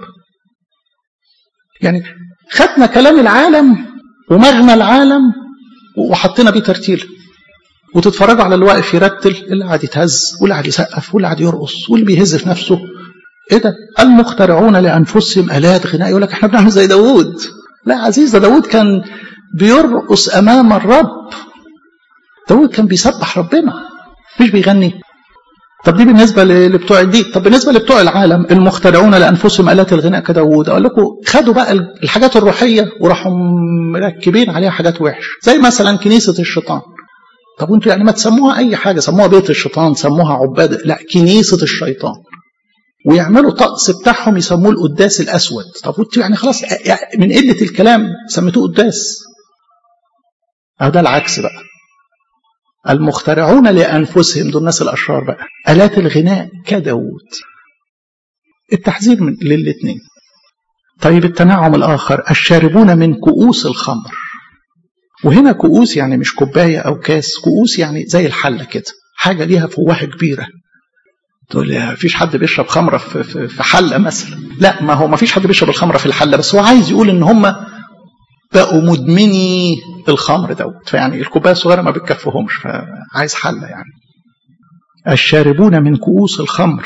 يعني خدنا كلام العالم ومغنى العالم وحطينا بيه ترتيل وتتفرجوا على اللي واقف يرتل اللي قاعد يتهز واللي قاعد يسقف واللي قاعد يرقص واللي بيهز في نفسه ايه ده المخترعون لانفسهم الات غناء يقول لك احنا بنعمل زي داوود لا عزيز ده داوود كان بيرقص امام الرب داوود كان بيسبح ربنا مش بيغني طب دي بالنسبة لبتوع الدين طب بالنسبة لبتوع العالم المخترعون لأنفسهم آلات الغناء كداوود أقول لكم خدوا بقى الحاجات الروحية وراحوا مركبين عليها حاجات وحش زي مثلا كنيسة الشيطان طب وانتوا يعني ما تسموها أي حاجة سموها بيت الشيطان سموها عباد لا كنيسة الشيطان ويعملوا طقس بتاعهم يسموه القداس الأسود طب وانتوا يعني خلاص من قلة الكلام سميتوه قداس أهو ده العكس بقى المخترعون لأنفسهم دول الناس الأشرار بقى آلات الغناء كداود التحذير من للاثنين طيب التنعم الآخر الشاربون من كؤوس الخمر وهنا كؤوس يعني مش كوباية أو كاس كؤوس يعني زي الحلة كده حاجة ليها فوهة كبيرة تقول لي مفيش حد بيشرب خمرة في, في, في حلة مثلا لا ما هو مفيش حد بيشرب الخمرة في الحلة بس هو عايز يقول ان هم بقوا مدمني الخمر دوت فيعني الكوبايه الصغيره ما بتكفهمش فعايز حل يعني الشاربون من كؤوس الخمر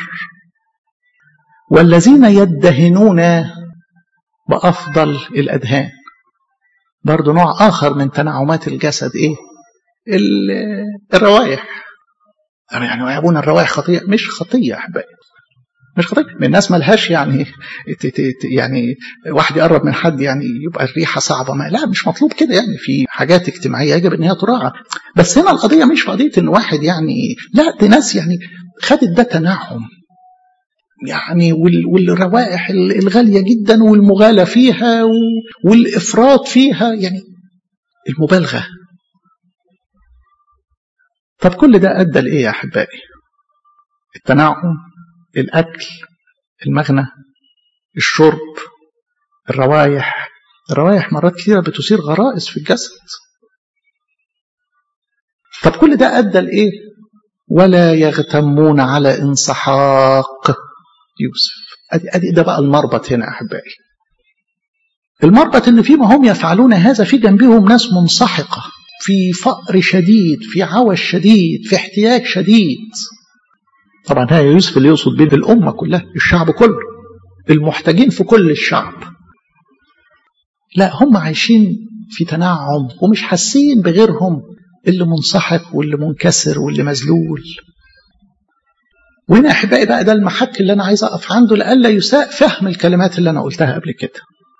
والذين يدهنون بأفضل الأدهان برضو نوع آخر من تنعمات الجسد إيه الروائح يعني يا ابونا الروائح خطية مش خطية يا أحبائي مش خطية من الناس ملهاش يعني يعني واحد يقرب من حد يعني يبقى الريحة صعبة ما لا مش مطلوب كده يعني في حاجات اجتماعية يجب ان هي تراعى بس هنا القضية مش قضية ان واحد يعني لا دي ناس يعني خدت ده تنعم يعني والروائح الغالية جدا والمغالاة فيها والإفراط فيها يعني المبالغة طب كل ده أدى لإيه يا أحبائي التنعم الأكل المغنى الشرب الروايح الروايح مرات كثيرة بتثير غرائز في الجسد طب كل ده أدى لإيه ولا يغتمون على انسحاق يوسف أدي, أدي ده بقى المربط هنا أحبائي المربط إن فيما هم يفعلون هذا في جنبهم ناس منسحقة في فقر شديد في عوش شديد في احتياج شديد طبعا هي يوسف اللي يقصد بيه الأمة كلها الشعب كله المحتاجين في كل الشعب لا هم عايشين في تنعم ومش حاسين بغيرهم اللي منسحق واللي منكسر واللي مذلول وهنا احبائي بقى ده المحك اللي انا عايز اقف عنده لئلا يساء فهم الكلمات اللي انا قلتها قبل كده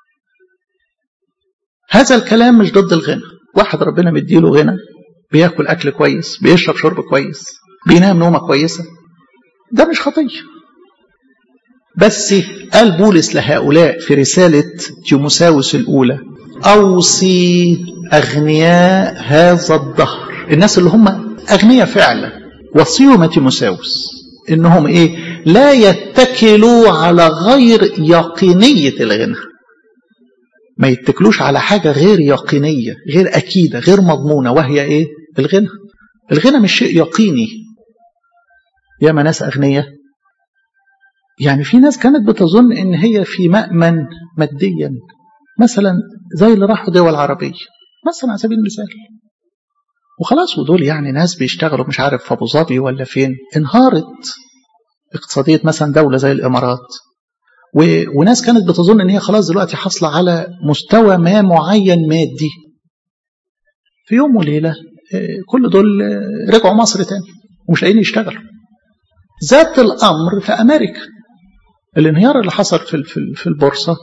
هذا الكلام مش ضد الغنى واحد ربنا مديله غنى بياكل اكل كويس بيشرب شرب كويس بينام نومه كويسه ده مش خطيه بس قال بولس لهؤلاء في رساله تيموساوس الاولى اوصي اغنياء هذا الدهر الناس اللي هم اغنياء فعلا وصيهم تيموساوس انهم ايه لا يتكلوا على غير يقينيه الغنى ما يتكلوش على حاجه غير يقينيه غير اكيده غير مضمونه وهي ايه الغنى الغنى مش شيء يقيني ياما ناس اغنياء يعني في ناس كانت بتظن ان هي في مأمن ماديا مثلا زي اللي راحوا دول عربيه مثلا على سبيل المثال وخلاص ودول يعني ناس بيشتغلوا مش عارف في ابو ظبي ولا فين انهارت اقتصاديه مثلا دوله زي الامارات و... وناس كانت بتظن ان هي خلاص دلوقتي حاصله على مستوى ما معين مادي في يوم وليله كل دول رجعوا مصر تاني ومش لاقيين يشتغلوا ذات الامر في امريكا الانهيار اللي حصل في في البورصه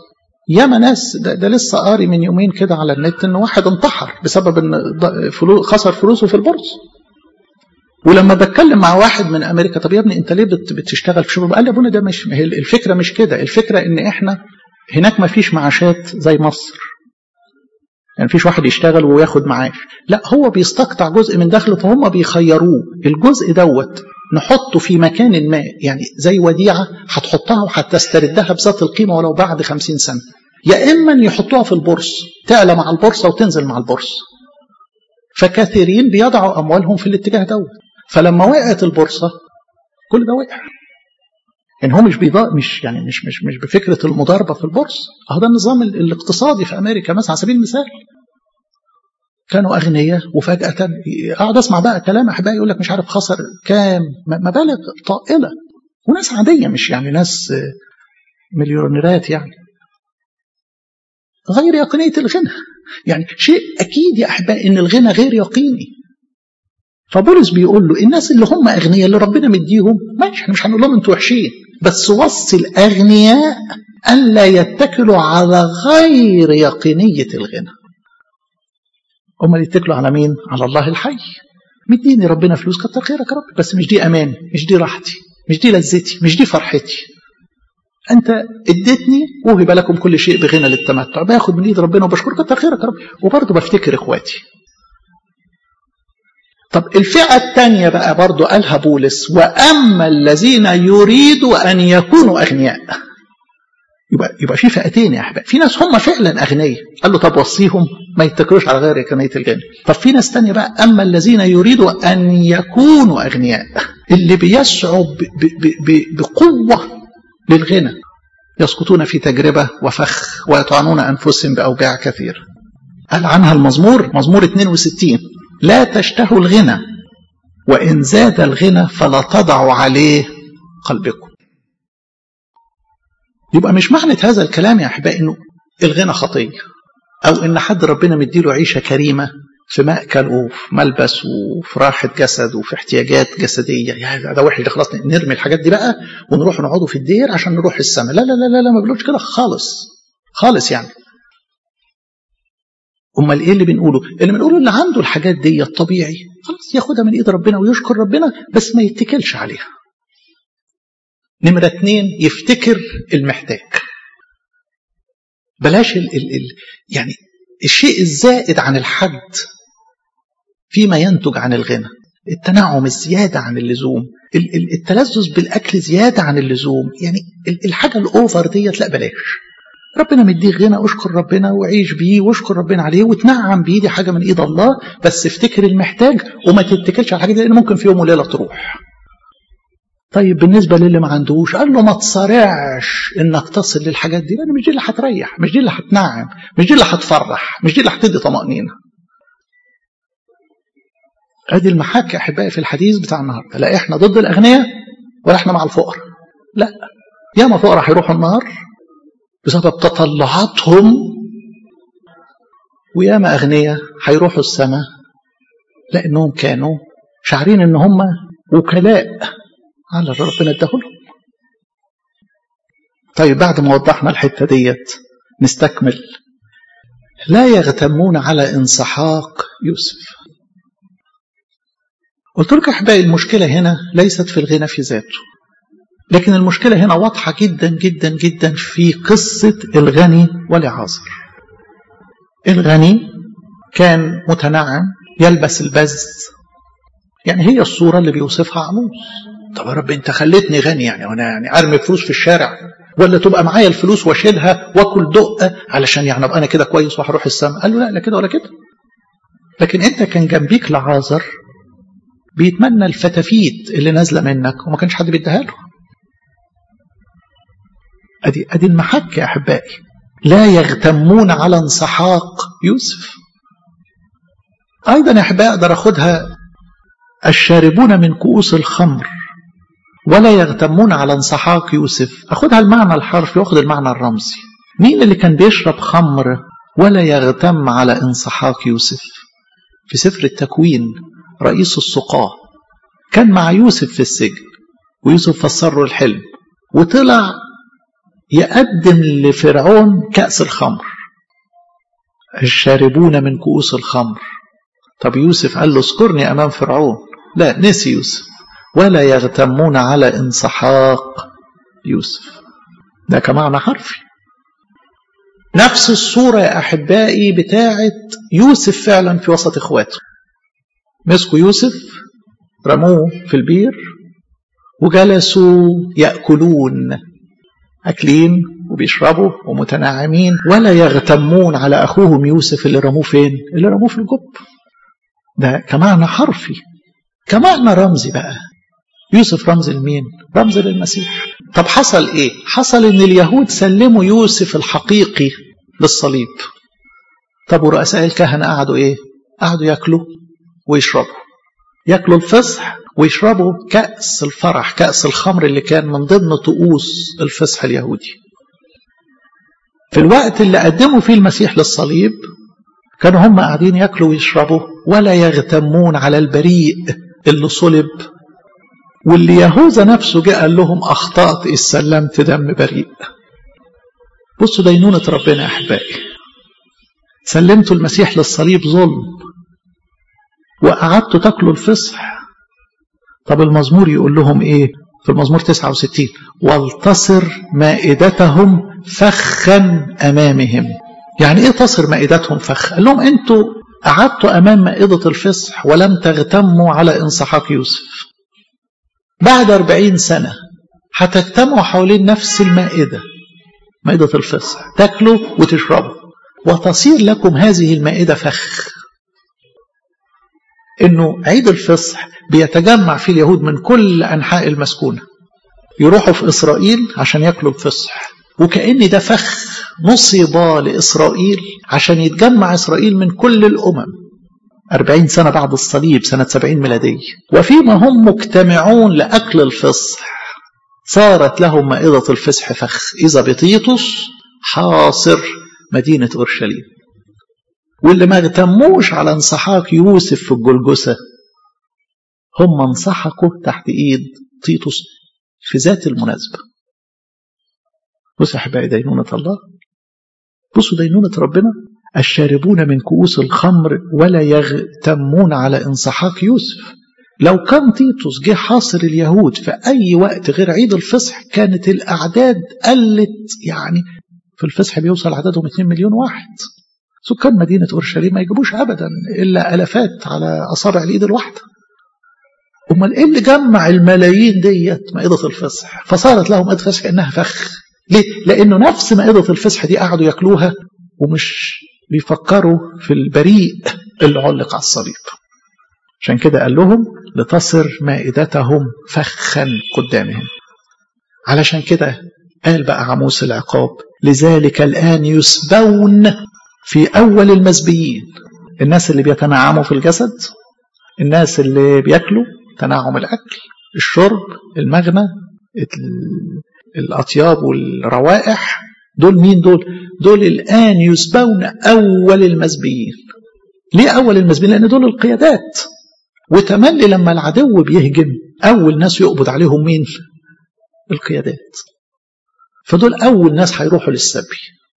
ياما ناس ده, ده لسه قاري من يومين كده على النت ان واحد انتحر بسبب ان فلوس خسر فلوسه في البورصه ولما بتكلم مع واحد من امريكا طب يا ابني انت ليه بتشتغل في شغل قال لي ابونا ده مش الفكره مش كده الفكره ان احنا هناك ما فيش معاشات زي مصر يعني مفيش واحد يشتغل وياخد معاش لا هو بيستقطع جزء من دخله فهم بيخيروه الجزء دوت نحطه في مكان ما يعني زي وديعة هتحطها وهتستردها بذات القيمة ولو بعد خمسين سنة يا إما يحطوها في البورص تعلى مع البورصة وتنزل مع البورصة فكثيرين بيضعوا أموالهم في الاتجاه دوت فلما وقعت البورصة كل ده وقع يعني هو مش بيضاء مش يعني مش مش مش بفكره المضاربه في البورصه اهو ده النظام الاقتصادي في امريكا مثلا على سبيل المثال كانوا اغنياء وفجاه اقعد اسمع بقى كلام احبائي يقول لك مش عارف خسر كام مبالغ طائله وناس عاديه مش يعني ناس مليونيرات يعني غير يقينيه الغنى يعني شيء اكيد يا احبائي ان الغنى غير يقيني فبولس بيقول له الناس اللي هم اغنياء اللي ربنا مديهم ماشي احنا مش هنقول لهم انتوا وحشين بس وصي الاغنياء الا يتكلوا على غير يقينيه الغنى هم يتكلوا على مين على الله الحي مديني ربنا فلوس كتر خيرك يا رب بس مش دي امان مش دي راحتي مش دي لذتي مش دي فرحتي انت اديتني وهب لكم كل شيء بغنى للتمتع باخد من ايد ربنا وبشكرك كتر خيرك يا رب وبرضه بفتكر اخواتي طب الفئة الثانية بقى برضو قالها بولس وأما الذين يريدوا أن يكونوا أغنياء يبقى يبقى في فئتين يا أحباب في ناس هم فعلا أغنياء قال له طب وصيهم ما يتكلوش على غير إمكانية الغنى طب في ناس تانية بقى أما الذين يريدوا أن يكونوا أغنياء اللي بيسعوا بقوة للغنى يسقطون في تجربة وفخ ويطعنون أنفسهم بأوجاع كثيرة قال عنها المزمور مزمور 62 لا تشتهوا الغنى وإن زاد الغنى فلا تضعوا عليه قلبكم يبقى مش معنى هذا الكلام يا أحبائي إنه الغنى خطية أو إن حد ربنا مديله عيشة كريمة في مأكل وفي ملبس وفي راحة جسد وفي احتياجات جسدية يا ده وحش ده خلاص نرمي الحاجات دي بقى ونروح نقعدوا في الدير عشان نروح السماء لا لا لا لا, لا ما بيقولوش كده خالص خالص يعني امال ايه اللي بنقوله اللي بنقوله اللي عنده الحاجات دي الطبيعي خلاص ياخدها من ايد ربنا ويشكر ربنا بس ما يتكلش عليها نمرة اتنين يفتكر المحتاج بلاش ال ال ال يعني الشيء الزائد عن الحد فيما ينتج عن الغنى التنعم الزيادة عن اللزوم التلذذ بالأكل زيادة عن اللزوم يعني الحاجة الأوفر ديت لا بلاش ربنا مديك غنى اشكر ربنا وعيش بيه واشكر ربنا عليه وتنعم بيه دي حاجه من ايد الله بس افتكر المحتاج وما تتكلش على الحاجه دي لان ممكن في يوم وليله تروح. طيب بالنسبه للي ما عندوش قال له ما تصارعش انك تصل للحاجات دي لان مش دي اللي هتريح مش دي اللي هتنعم مش دي اللي هتفرح مش دي اللي هتدي طمانينه. ادي المحك يا احبائي في الحديث بتاع النهارده لا احنا ضد الاغنياء ولا احنا مع الفقراء. لا ياما فقراء هيروحوا النار بسبب تطلعاتهم وياما أغنياء هيروحوا السماء لأنهم كانوا شعرين إن هم وكلاء على اللي ربنا اداهولهم طيب بعد ما وضحنا الحتة ديت نستكمل لا يغتمون على انسحاق يوسف قلت لك أحبائي المشكلة هنا ليست في الغنى في ذاته لكن المشكلة هنا واضحة جدا جدا جدا في قصة الغني والعازر الغني كان متنعم يلبس البز يعني هي الصورة اللي بيوصفها عموس طب يا رب انت خليتني غني يعني وانا يعني ارمي فلوس في الشارع ولا تبقى معايا الفلوس واشيلها واكل دقه علشان يعني ابقى انا كده كويس وهروح السماء قال له لا لا كده ولا كده لكن انت كان جنبيك لعازر بيتمنى الفتافيت اللي نازله منك وما كانش حد بيديها له ادي ادي المحك يا احبائي لا يغتمون على انسحاق يوسف ايضا يا احبائي اقدر اخدها الشاربون من كؤوس الخمر ولا يغتمون على انسحاق يوسف اخدها المعنى الحرفي واخد المعنى الرمزي مين اللي كان بيشرب خمر ولا يغتم على انسحاق يوسف في سفر التكوين رئيس السقاة كان مع يوسف في السجن ويوسف فسر له الحلم وطلع يقدم لفرعون كأس الخمر الشاربون من كؤوس الخمر طب يوسف قال له اذكرني أمام فرعون لا نسي يوسف ولا يغتمون على انسحاق يوسف ده كمعنى حرفي نفس الصورة يا أحبائي بتاعت يوسف فعلا في وسط إخواته مسكوا يوسف رموه في البير وجلسوا يأكلون أكلين وبيشربوا ومتناعمين ولا يغتمون على أخوهم يوسف اللي رموه فين اللي رموه في الجب ده كمعنى حرفي كمعنى رمزي بقى يوسف رمز لمين رمز للمسيح طب حصل ايه حصل ان اليهود سلموا يوسف الحقيقي للصليب طب ورؤساء الكهنة قعدوا ايه قعدوا ياكلوا ويشربوا ياكلوا الفصح ويشربوا كأس الفرح كأس الخمر اللي كان من ضمن طقوس الفصح اليهودي في الوقت اللي قدموا فيه المسيح للصليب كانوا هم قاعدين ياكلوا ويشربوا ولا يغتمون على البريء اللي صلب واللي يهوذا نفسه جاء قال لهم اخطات اذ سلمت دم بريء بصوا دينونة ربنا يا احبائي سلمتوا المسيح للصليب ظلم وقعدتوا تاكلوا الفصح طب المزمور يقول لهم ايه في المزمور 69 والتصر مائدتهم فخا امامهم يعني ايه تصر مائدتهم فخ قال لهم انتوا قعدتوا امام مائدة الفصح ولم تغتموا على انصحاق يوسف بعد أربعين سنة هتجتمعوا حوالين نفس المائدة مائدة الفصح تاكلوا وتشربوا وتصير لكم هذه المائدة فخ انه عيد الفصح بيتجمع فيه اليهود من كل انحاء المسكونة يروحوا في اسرائيل عشان ياكلوا الفصح وكأن ده فخ نصب لإسرائيل عشان يتجمع إسرائيل من كل الأمم أربعين سنة بعد الصليب سنة سبعين ميلادية وفيما هم مجتمعون لأكل الفصح صارت لهم مائدة الفصح فخ إذا بطيطس حاصر مدينة أورشليم واللي ما اغتموش على انسحاق يوسف في الجلجسة هم انسحقوا تحت إيد طيطس في ذات المناسبة بصوا أحبائي دينونة الله بصوا دينونة ربنا الشاربون من كؤوس الخمر ولا يغتمون على انسحاق يوسف لو كان تيتوس جه حاصر اليهود في أي وقت غير عيد الفصح كانت الأعداد قلت يعني في الفصح بيوصل عددهم 2 مليون واحد سكان مدينة أورشليم ما يجيبوش أبدا إلا ألفات على أصابع الإيد الواحدة أمال إيه اللي جمع الملايين ديت مائدة الفصح فصارت لهم مائدة الفصح كأنها فخ ليه؟ لأنه نفس مائدة الفصح دي قعدوا ياكلوها ومش بيفكروا في البريء اللي علق على الصليب عشان كده قال لهم لتصر مائدتهم فخا قدامهم علشان كده قال بقى عموس العقاب لذلك الآن يسبون في أول المسبيين الناس اللي بيتنعموا في الجسد الناس اللي بياكلوا تنعم الأكل الشرب المغنى الأطياب والروائح دول مين دول دول الآن يسبون أول المسبيين ليه أول المسبيين لأن دول القيادات وتملي لما العدو بيهجم أول ناس يقبض عليهم مين القيادات فدول أول ناس هيروحوا للسبي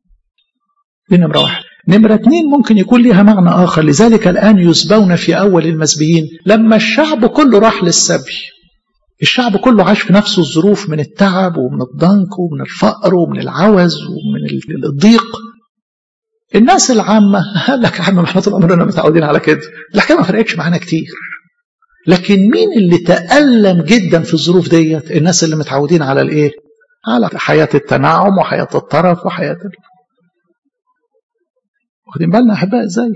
دي نمرة واحد نمرة اتنين ممكن يكون ليها معنى آخر لذلك الآن يسبون في أول المسبيين لما الشعب كله راح للسبي الشعب كله عاش في نفس الظروف من التعب ومن الضنك ومن الفقر ومن العوز ومن الضيق الناس العامة قال لك يا عم احنا طول عمرنا متعودين على كده الحكاية ما فرقتش معانا كتير لكن مين اللي تألم جدا في الظروف ديت الناس اللي متعودين على الايه على حياة التنعم وحياة الطرف وحياة واخدين بالنا احباء ازاي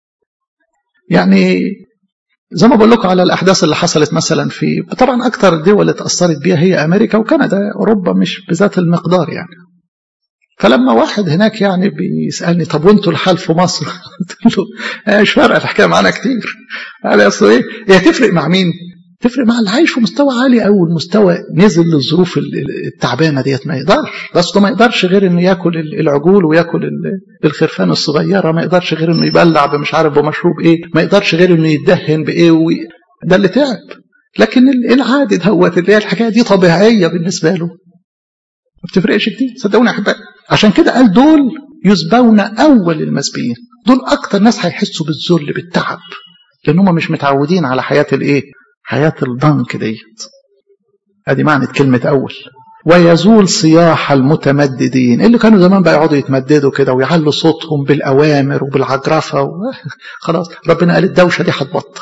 يعني زي ما بقول لكم على الاحداث اللي حصلت مثلا في طبعا اكثر الدول اللي اتاثرت بيها هي امريكا وكندا اوروبا مش بذات المقدار يعني فلما واحد هناك يعني بيسالني طب وانتوا الحال في مصر قلت له مش فارقه الحكايه معانا كتير قال اصل ايه هي تفرق مع مين تفرق مع اللي عايش في مستوى عالي او المستوى نزل للظروف التعبانه ديت ما يقدرش بس ما يقدرش غير انه ياكل العجول وياكل الخرفان الصغيره ما يقدرش غير انه يبلع بمش عارف بمشروب ايه ما يقدرش غير انه يدهن بايه و... ده اللي تعب لكن العادي دوت اللي هي الحكايه دي طبيعيه بالنسبه له ما بتفرقش كتير صدقوني يا احبائي عشان كده قال دول يسبون اول المسبيين دول اكتر ناس هيحسوا بالذل بالتعب لان هم مش متعودين على حياه الايه حياه الضنك ديت ادي معنى كلمه اول ويزول صياح المتمددين اللي كانوا زمان بقى يقعدوا يتمددوا كده ويعلوا صوتهم بالاوامر وبالعجرفه و... خلاص ربنا قال الدوشه دي هتبطل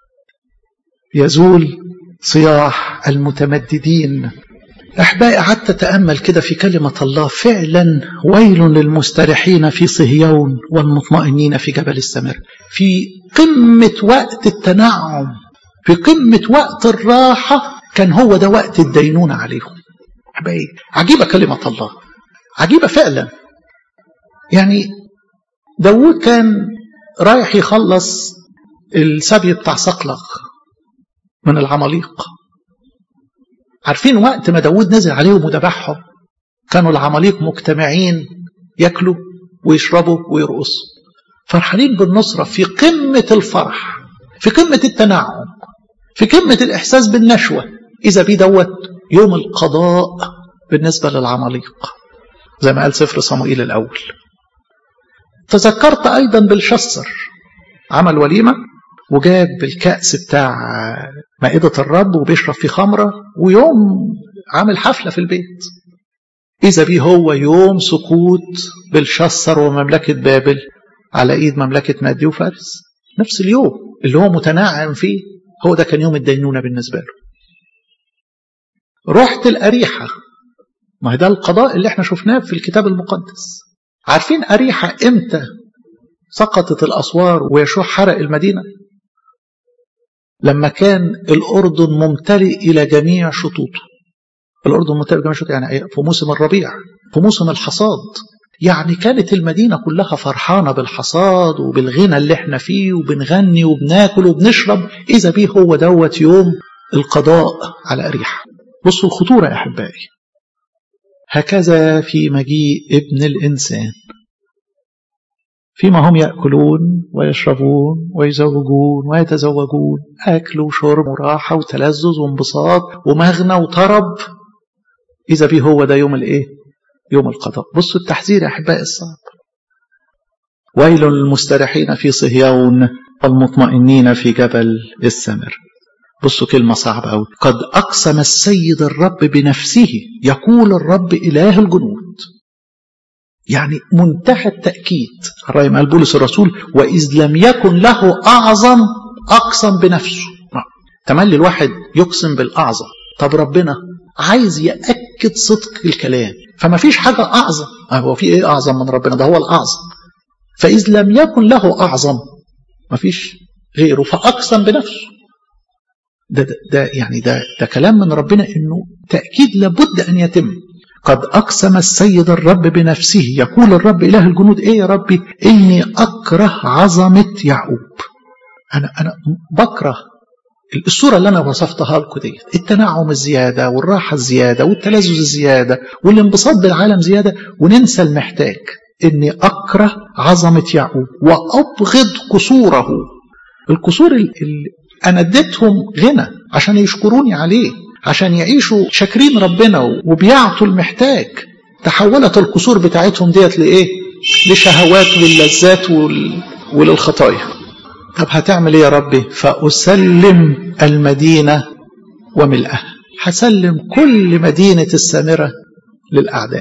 يزول صياح المتمددين احبائي قعدت اتامل كده في كلمه الله فعلا ويل للمستريحين في صهيون والمطمئنين في جبل السمر في قمه وقت التنعم في قمه وقت الراحه كان هو ده وقت الدينونه عليهم احبائي عجيبه كلمه الله عجيبه فعلا يعني داوود كان رايح يخلص السبي بتاع صقلغ من العماليق عارفين وقت ما داود نزل عليهم وذبحهم كانوا العماليق مجتمعين ياكلوا ويشربوا ويرقصوا فرحانين بالنصرة في قمة الفرح في قمة التنعم في قمة الإحساس بالنشوة إذا بيه دوت يوم القضاء بالنسبة للعماليق زي ما قال سفر صموئيل الأول تذكرت أيضا بالشصر عمل وليمة وجاب الكأس بتاع مائدة الرب وبيشرب فيه خمرة ويوم عامل حفلة في البيت إذا بيه هو يوم سقوط بالشصر ومملكة بابل على إيد مملكة مادي وفارس نفس اليوم اللي هو متناعم فيه هو ده كان يوم الدينونة بالنسبة له رحت الأريحة ما ده القضاء اللي احنا شفناه في الكتاب المقدس عارفين أريحة إمتى سقطت الأسوار ويشوع حرق المدينة لما كان الأردن ممتلئ إلى جميع شطوطه الأردن ممتلئ جميع شطوطه يعني في موسم الربيع في موسم الحصاد يعني كانت المدينة كلها فرحانة بالحصاد وبالغنى اللي احنا فيه وبنغني وبناكل وبنشرب إذا بيه هو دوت يوم القضاء على أريحة بصوا الخطورة يا أحبائي هكذا في مجيء ابن الإنسان فيما هم يأكلون ويشربون ويزوجون ويتزوجون أكل وشرب وراحة وتلذذ وانبساط ومغنى وطرب إذا به هو ده يوم الإيه؟ يوم القضاء بصوا التحذير يا أحبائي الصعب ويل للمستريحين في صهيون والمطمئنين في جبل السمر بصوا كلمة صعبة أوي قد أقسم السيد الرب بنفسه يقول الرب إله الجنود يعني منتهى التأكيد الرأي قال بولس الرسول وإذ لم يكن له أعظم أقسم بنفسه تملي الواحد يقسم بالأعظم طب ربنا عايز يأكد صدق الكلام فما فيش حاجة أعظم هو في إيه أعظم من ربنا ده هو الأعظم فإذ لم يكن له أعظم ما فيش غيره فأقسم بنفسه ده, ده, ده يعني ده, ده كلام من ربنا إنه تأكيد لابد أن يتم قد أقسم السيد الرب بنفسه يقول الرب إله الجنود إيه يا ربي إني أكره عظمة يعقوب أنا أنا بكره الصورة اللي أنا وصفتها لكم دي التنعم الزيادة والراحة الزيادة والتلذذ الزيادة والانبساط بالعالم زيادة وننسى المحتاج إني أكره عظمة يعقوب وأبغض قصوره القصور اللي أنا اديتهم غنى عشان يشكروني عليه عشان يعيشوا شاكرين ربنا وبيعطوا المحتاج تحولت القصور بتاعتهم ديت لإيه؟ لشهوات وللذات وال... وللخطايا طب هتعمل ايه يا ربي فأسلم المدينة وملئها هسلم كل مدينة السامرة للأعداء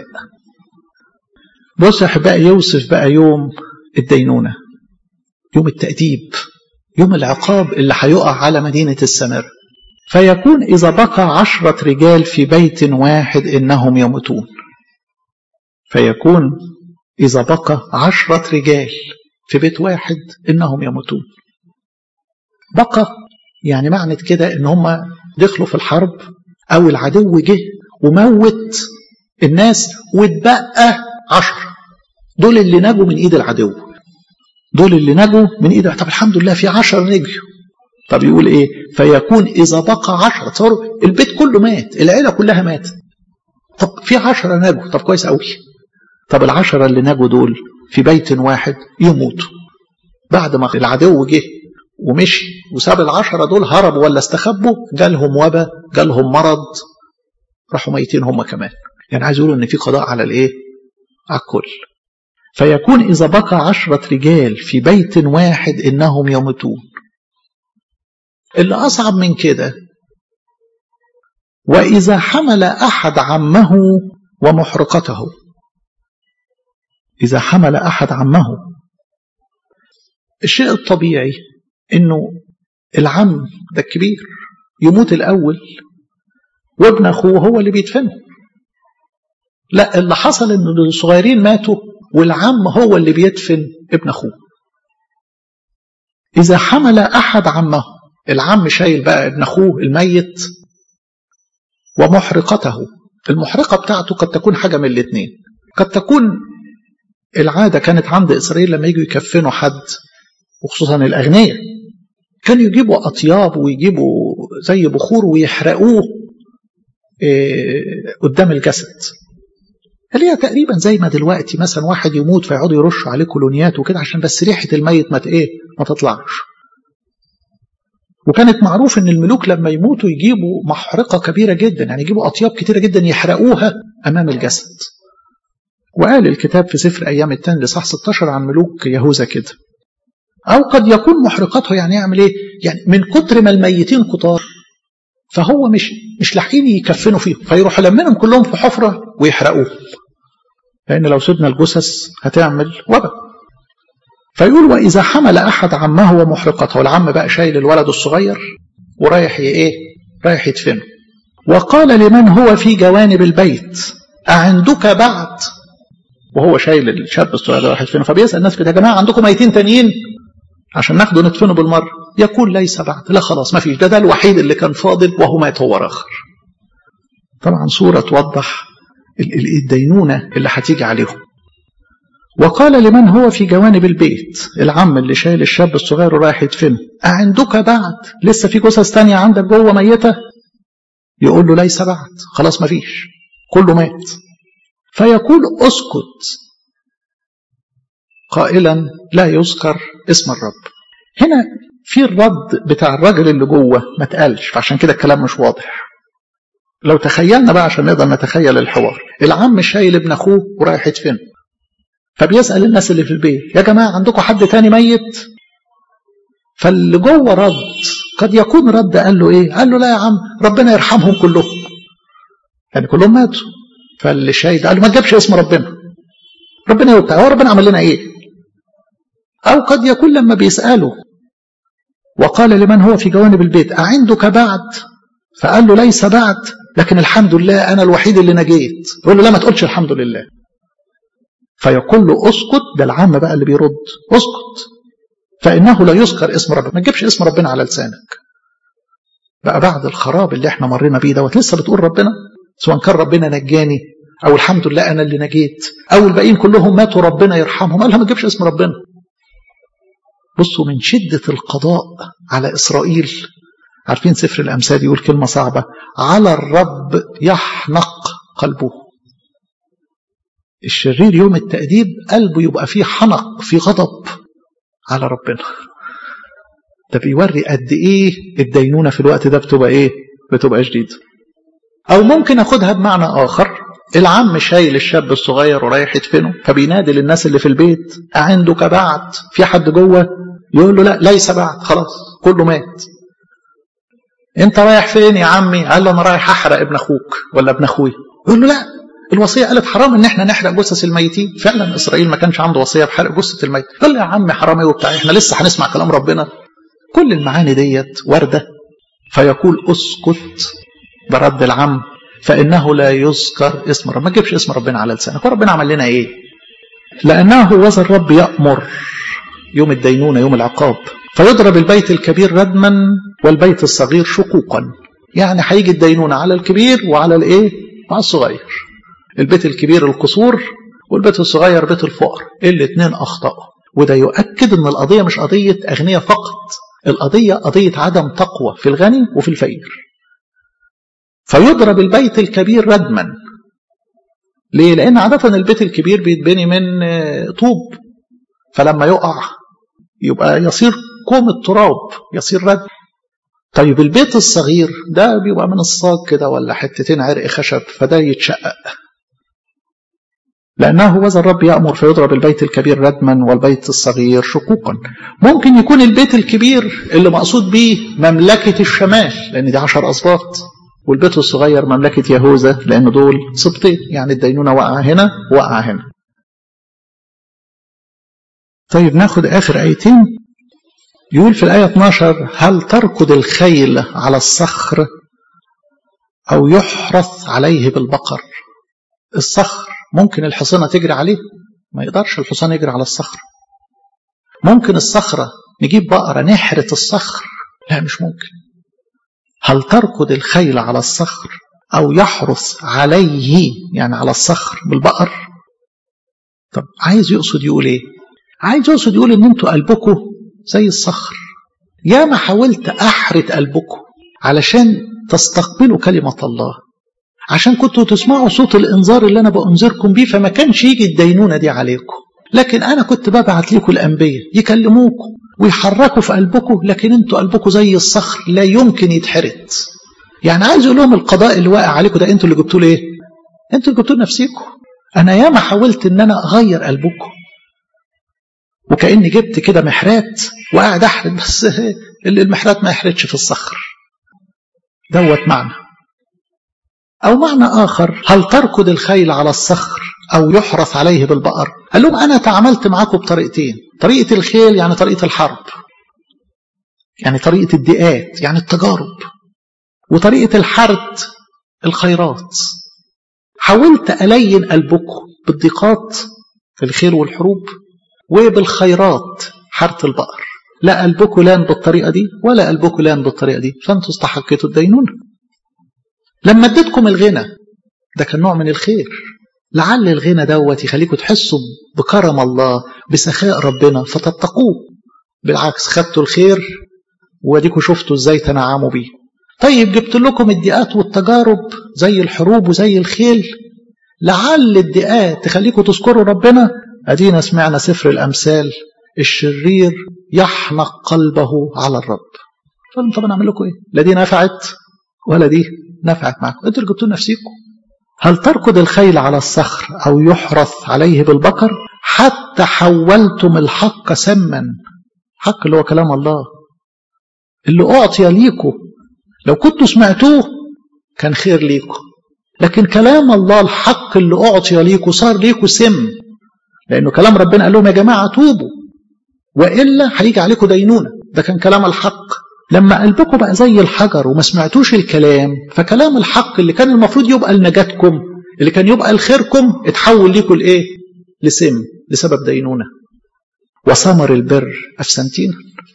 بص يا أحبائي يوصف بقى يوم الدينونة يوم التأديب يوم العقاب اللي هيقع على مدينة السامرة فيكون إذا بقى عشرة رجال في بيت واحد إنهم يموتون فيكون إذا بقى عشرة رجال في بيت واحد إنهم يموتون بقى يعني معنى كده إن هم دخلوا في الحرب أو العدو جه وموت الناس واتبقى عشرة دول اللي نجوا من إيد العدو دول اللي نجوا من إيد طب الحمد لله في عشر نجوا طب يقول إيه فيكون إذا بقى عشرة تصوروا البيت كله مات العيلة كلها ماتت طب في عشرة نجوا طب كويس قوي طب العشرة اللي نجوا دول في بيت واحد يموتوا بعد ما العدو جه ومشي وساب العشرة دول هربوا ولا استخبوا جالهم وبا جالهم مرض راحوا ميتين هم كمان يعني عايز يقولوا ان في قضاء على الايه على الكل فيكون اذا بقى عشرة رجال في بيت واحد انهم يموتون اللي اصعب من كده واذا حمل احد عمه ومحرقته اذا حمل احد عمه الشيء الطبيعي انه العم ده الكبير يموت الاول وابن اخوه هو اللي بيدفنه لا اللي حصل ان الصغيرين ماتوا والعم هو اللي بيدفن ابن اخوه اذا حمل احد عمه العم شايل بقى ابن اخوه الميت ومحرقته المحرقه بتاعته قد تكون حاجه من الاثنين قد تكون العاده كانت عند اسرائيل لما يجوا يكفنوا حد وخصوصا الاغنياء كانوا يجيبوا اطياب ويجيبوا زي بخور ويحرقوه قدام الجسد اللي هي تقريبا زي ما دلوقتي مثلا واحد يموت فيقعدوا يرشوا عليه كولونيات وكده عشان بس ريحه الميت ما ايه ما تطلعش وكانت معروف ان الملوك لما يموتوا يجيبوا محرقه كبيره جدا يعني يجيبوا اطياب كتيره جدا يحرقوها امام الجسد وقال الكتاب في سفر ايام التاني لصح 16 عن ملوك يهوذا كده او قد يكون محرقته يعني يعمل ايه يعني من كتر ما الميتين كتار فهو مش مش لاحقين يكفنوا فيهم فيروحوا لمنهم كلهم في حفره ويحرقوه لان لو سيبنا الجثث هتعمل وباء فيقول واذا حمل احد عمه ومحرقته العم بقى شايل الولد الصغير ورايح ايه رايح يدفنه وقال لمن هو في جوانب البيت أعندك بعد وهو شايل الشاب الصغير ده رايح يدفنه فبيسأل الناس كده يا جماعة عندكم ميتين تانيين عشان ناخده ندفنه بالمرة يقول ليس بعد لا خلاص ما فيش ده ده الوحيد اللي كان فاضل وهو مات هو آخر طبعا صورة توضح الدينونة اللي هتيجي عليهم وقال لمن هو في جوانب البيت العم اللي شايل الشاب الصغير ورايح يدفنه أعندك بعد لسه في جثث تانية عندك جوه ميتة يقول له ليس بعد خلاص ما فيش كله مات فيقول اسكت قائلا لا يذكر اسم الرب هنا في الرد بتاع الراجل اللي جوه ما اتقالش فعشان كده الكلام مش واضح لو تخيلنا بقى عشان نقدر نتخيل الحوار العم شايل ابن اخوه ورايح يدفنه فبيسأل الناس اللي في البيت يا جماعة عندكم حد تاني ميت فاللي جوه رد قد يكون رد قال له ايه قال له لا يا عم ربنا يرحمهم كلهم يعني كلهم ماتوا فاللي شايد قال له ما تجيبش اسم ربنا ربنا يوقع هو ربنا عمل لنا ايه او قد يكون لما بيسأله وقال لمن هو في جوانب البيت أعندك بعد فقال له ليس بعد لكن الحمد لله أنا الوحيد اللي نجيت يقول له لا ما تقولش الحمد لله فيقول له اسكت ده العام بقى اللي بيرد اسكت فإنه لا يذكر اسم ربنا ما تجيبش اسم ربنا على لسانك بقى بعد الخراب اللي احنا مرينا بيه دوت لسه بتقول ربنا سواء كان ربنا نجاني او الحمد لله انا اللي نجيت او الباقيين كلهم ماتوا ربنا يرحمهم قال لها ما تجيبش اسم ربنا بصوا من شدة القضاء على إسرائيل عارفين سفر الأمثال يقول كلمة صعبة على الرب يحنق قلبه الشرير يوم التأديب قلبه يبقى فيه حنق فيه غضب على ربنا ده بيوري قد ايه الدينونة في الوقت ده بتبقى ايه بتبقى شديدة او ممكن اخدها بمعنى اخر العم شايل الشاب الصغير ورايح يدفنه فبينادي للناس اللي في البيت أعندك بعد في حد جوه يقول له لا ليس بعد خلاص كله مات انت رايح فين يا عمي قال له انا رايح احرق ابن اخوك ولا ابن اخوي يقول له لا الوصيه قالت حرام ان احنا نحرق جثث الميتين فعلا اسرائيل ما كانش عنده وصيه بحرق جثه الميت قال له يا عم حرام ايه وبتاع احنا لسه هنسمع كلام ربنا كل المعاني ديت وارده فيقول اسكت ده رد العم فانه لا يذكر اسم ربنا ما تجيبش اسم ربنا على لسانك وربنا عمل لنا ايه لانه وذا الرب يامر يوم الدينونه يوم العقاب فيضرب البيت الكبير ردما والبيت الصغير شقوقا يعني هيجي الدينونه على الكبير وعلى الايه مع الصغير البيت الكبير القصور والبيت الصغير بيت الفقر الاثنين اخطاوا وده يؤكد ان القضيه مش قضيه اغنياء فقط القضيه قضيه عدم تقوى في الغني وفي الفقير فيضرب البيت الكبير ردما ليه لان عاده البيت الكبير بيتبني من طوب فلما يقع يبقى يصير كوم التراب يصير ردم طيب البيت الصغير ده بيبقى من الصاج كده ولا حتتين عرق خشب فده يتشقق لأنه وذا الرب يأمر فيضرب البيت الكبير ردما والبيت الصغير شقوقا ممكن يكون البيت الكبير اللي مقصود به مملكة الشمال لأن دي عشر أسباط والبيت الصغير مملكة يهوذا لأن دول سبطين يعني الدينونة وقع هنا وقع هنا طيب ناخد آخر آيتين يقول في الآية 12 هل تركض الخيل على الصخر أو يحرث عليه بالبقر الصخر ممكن الحصانة تجري عليه ما يقدرش الحصان يجري على الصخر ممكن الصخرة نجيب بقرة نحرث الصخر لا مش ممكن هل تركض الخيل على الصخر أو يحرث عليه يعني على الصخر بالبقر طب عايز يقصد يقول ايه عايز يقصد يقول ان انتوا قلبكم زي الصخر يا ما حاولت احرث قلبكم علشان تستقبلوا كلمة الله عشان كنتوا تسمعوا صوت الانذار اللي انا بانذركم بيه فما كانش يجي الدينونة دي عليكم لكن انا كنت ببعت لكم الانبياء يكلموكم ويحركوا في قلبكم لكن انتوا قلبكم زي الصخر لا يمكن يتحرث يعني عايز يقول لهم القضاء اللي واقع عليكم ده انتوا اللي جبتوه ايه انتوا اللي جبتوه لنفسيكم انا ياما حاولت ان انا اغير قلبكم وكاني جبت كده محرات وقاعد احرد بس اللي المحرات ما يحرتش في الصخر دوت معنى او معنى اخر هل تركض الخيل على الصخر او يحرث عليه بالبقر قال لهم انا تعاملت معاكم بطريقتين طريقه الخيل يعني طريقه الحرب يعني طريقه الدئات يعني التجارب وطريقه الحرد الخيرات حاولت الين قلبكم بالضيقات في الخيل والحروب وبالخيرات حرث البقر لا قلبكم لان بالطريقه دي ولا قلبكم لان بالطريقه دي فانتوا استحقيتوا الدينونه لما اديتكم الغنى ده كان نوع من الخير لعل الغنى دوت يخليكم تحسوا بكرم الله بسخاء ربنا فتتقوه بالعكس خدتوا الخير واديكم شفتوا ازاي تنعموا بيه طيب جبت لكم الدقات والتجارب زي الحروب وزي الخيل لعل الدقات تخليكم تذكروا ربنا ادينا سمعنا سفر الامثال الشرير يحنق قلبه على الرب فقالوا طب اعمل لكم ايه لا دي نفعت ولا دي نفعت معكم انتوا اللي جبتوا نفسيكم هل تركض الخيل على الصخر او يحرث عليه بالبقر حتى حولتم الحق سما حق اللي هو كلام الله اللي اعطي ليكم لو كنتوا سمعتوه كان خير ليكم لكن كلام الله الحق اللي اعطي ليكم صار ليكم سم لانه كلام ربنا قال لهم يا جماعه توبوا والا هيجي عليكم دينونه ده كان كلام الحق لما قلبكم بقى زي الحجر وما سمعتوش الكلام فكلام الحق اللي كان المفروض يبقى لنجاتكم اللي كان يبقى لخيركم اتحول ليكم لايه لسم لسبب دينونه وثمر البر افسنتين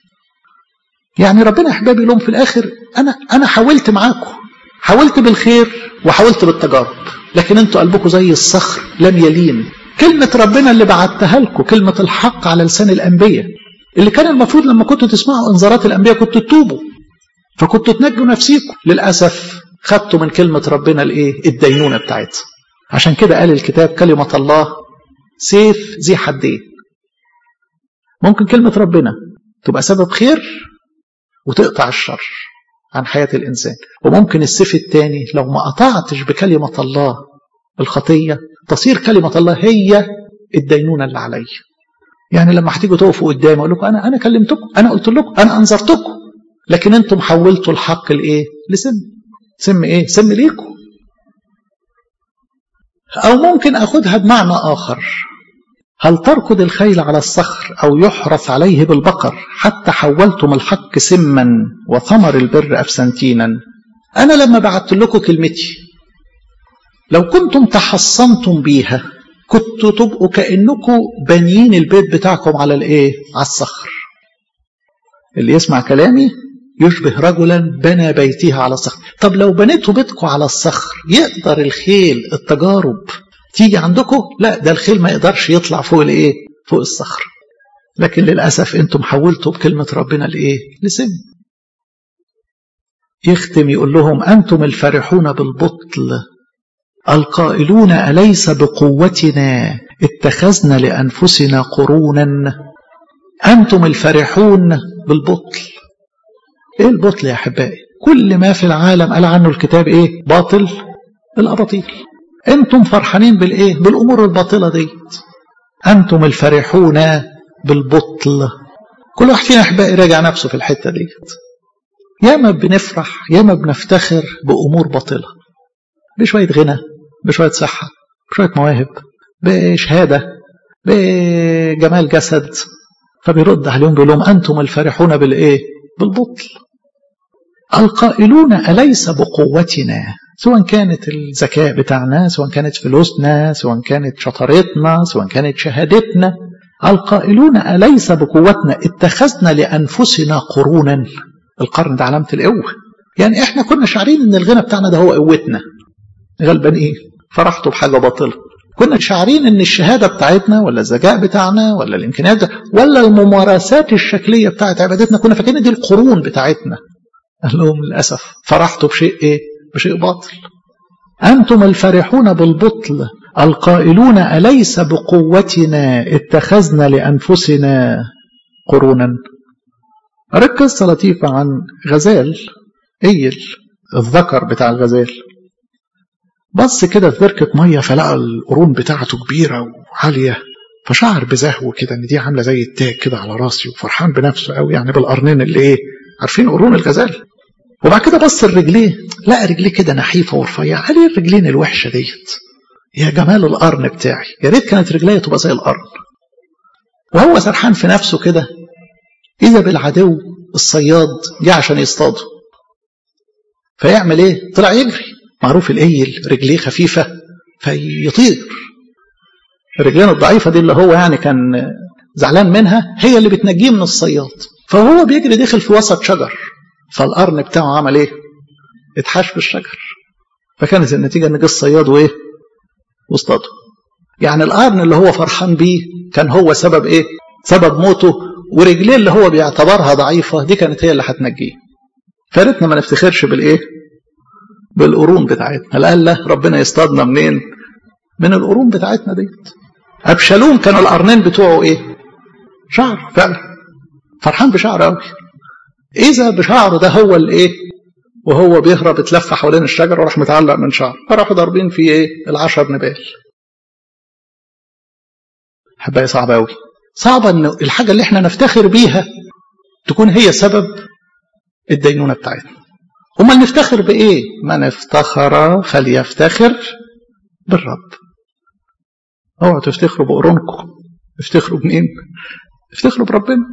يعني ربنا يا احبابي لهم في الاخر انا انا حاولت معاكم حاولت بالخير وحاولت بالتجارب لكن انتوا قلبكم زي الصخر لم يلين كلمة ربنا اللي بعتها لكم كلمة الحق على لسان الأنبياء اللي كان المفروض لما كنتوا تسمعوا انذارات الأنبياء كنتوا تتوبوا فكنتوا تنجوا نفسيكم للأسف خدتوا من كلمة ربنا الإيه الدينونة بتاعتها عشان كده قال الكتاب كلمة الله سيف ذي حدين ممكن كلمة ربنا تبقى سبب خير وتقطع الشر عن حياة الإنسان وممكن السيف الثاني لو ما قطعتش بكلمة الله الخطية تصير كلمة الله هي الدينونة اللي علي يعني لما هتيجوا تقفوا قدامي اقول لكم انا انا كلمتكم انا قلت لكم انا انذرتكم لكن انتم حولتوا الحق لايه؟ لسم سم ايه؟ سم ليكم او ممكن اخدها بمعنى اخر هل تركض الخيل على الصخر او يحرث عليه بالبقر حتى حولتم الحق سما وثمر البر افسنتينا انا لما بعت لكم كلمتي لو كنتم تحصنتم بيها كنتوا تبقوا كأنكم بانيين البيت بتاعكم على الايه على الصخر اللي يسمع كلامي يشبه رجلا بنى بيته على الصخر طب لو بنيتوا بيتكم على الصخر يقدر الخيل التجارب تيجي عندكم لا ده الخيل ما يقدرش يطلع فوق الايه فوق الصخر لكن للأسف انتم حولتوا بكلمة ربنا لايه لسم يختم يقول لهم أنتم الفرحون بالبطل القائلون أليس بقوتنا اتخذنا لأنفسنا قرونا أنتم الفرحون بالبطل إيه البطل يا أحبائي كل ما في العالم قال عنه الكتاب إيه باطل الأباطيل انتم فرحانين بالايه بالامور الباطله ديت انتم الفرحون بالبطل كل واحد فينا احبائي راجع نفسه في الحته ديت ياما بنفرح ياما بنفتخر بامور باطله بشويه غنى بشويه صحه بشويه مواهب بشهاده بجمال جسد فبيرد عليهم بيقول لهم انتم الفرحون بالايه بالبطل القائلون اليس بقوتنا سواء كانت الذكاء بتاعنا سواء كانت فلوسنا سواء كانت شطارتنا سواء كانت شهادتنا القائلون أليس بقوتنا اتخذنا لأنفسنا قرونا القرن ده علامة القوة يعني احنا كنا شعرين ان الغنى بتاعنا ده هو قوتنا غلبان ايه فرحتوا بحاجة باطلة كنا شعرين ان الشهادة بتاعتنا ولا الذكاء بتاعنا ولا الامكانيات ده ولا الممارسات الشكلية بتاعت عبادتنا كنا فاكرين دي القرون بتاعتنا قال لهم للأسف فرحتوا بشيء ايه بشيء باطل أنتم الفرحون بالبطل القائلون أليس بقوتنا اتخذنا لأنفسنا قرونا قريت قصة لطيفة عن غزال إيل الذكر بتاع الغزال بص كده في بركة مية فلقى القرون بتاعته كبيرة وعالية فشعر بزهو كده ان دي عاملة زي التاج كده على راسي وفرحان بنفسه قوي يعني بالقرنين اللي ايه عارفين قرون الغزال وبعد كده بص لرجليه لقى رجليه كده نحيفة ورفيعة عليه الرجلين الوحشة ديت يا جمال القرن بتاعي يا ريت كانت رجليه تبقى زي القرن وهو سرحان في نفسه كده إذا بالعدو الصياد جه عشان يصطاده فيعمل ايه طلع يجري معروف الايل رجليه خفيفة فيطير الرجلين الضعيفة دي اللي هو يعني كان زعلان منها هي اللي بتنجيه من الصياد فهو بيجري داخل في وسط شجر فالقرن بتاعه عمل ايه اتحاش في الشجر فكانت النتيجة ان جه الصياد وايه واصطاده يعني القرن اللي هو فرحان بيه كان هو سبب ايه سبب موته ورجليه اللي هو بيعتبرها ضعيفة دي كانت هي اللي هتنجيه فارتنا ما نفتخرش بالايه بالقرون بتاعتنا لألا ربنا يصطادنا منين من القرون بتاعتنا ديت أبشالوم كانوا القرنين بتوعه ايه شعر فعلا فرحان بشعره قوي إذا بشعره ده هو الايه وهو بيهرب اتلف حوالين الشجر وراح متعلق من شعر فراحوا ضاربين فيه ايه العشر نبال حباية صعبة قوي صعبة ان الحاجة اللي احنا نفتخر بيها تكون هي سبب الدينونة بتاعتنا امال نفتخر بايه من افتخر فليفتخر بالرب اوعوا تفتخروا بقرونكم افتخروا بمين افتخروا بربنا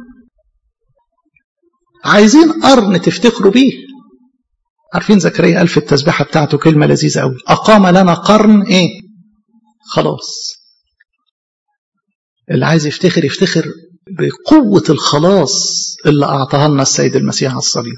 عايزين قرن تفتخروا بيه عارفين زكريا قال في التسبيحة بتاعته كلمة لذيذة قوي أقام لنا قرن إيه خلاص اللي عايز يفتخر يفتخر بقوة الخلاص اللي أعطاها لنا السيد المسيح على الصليب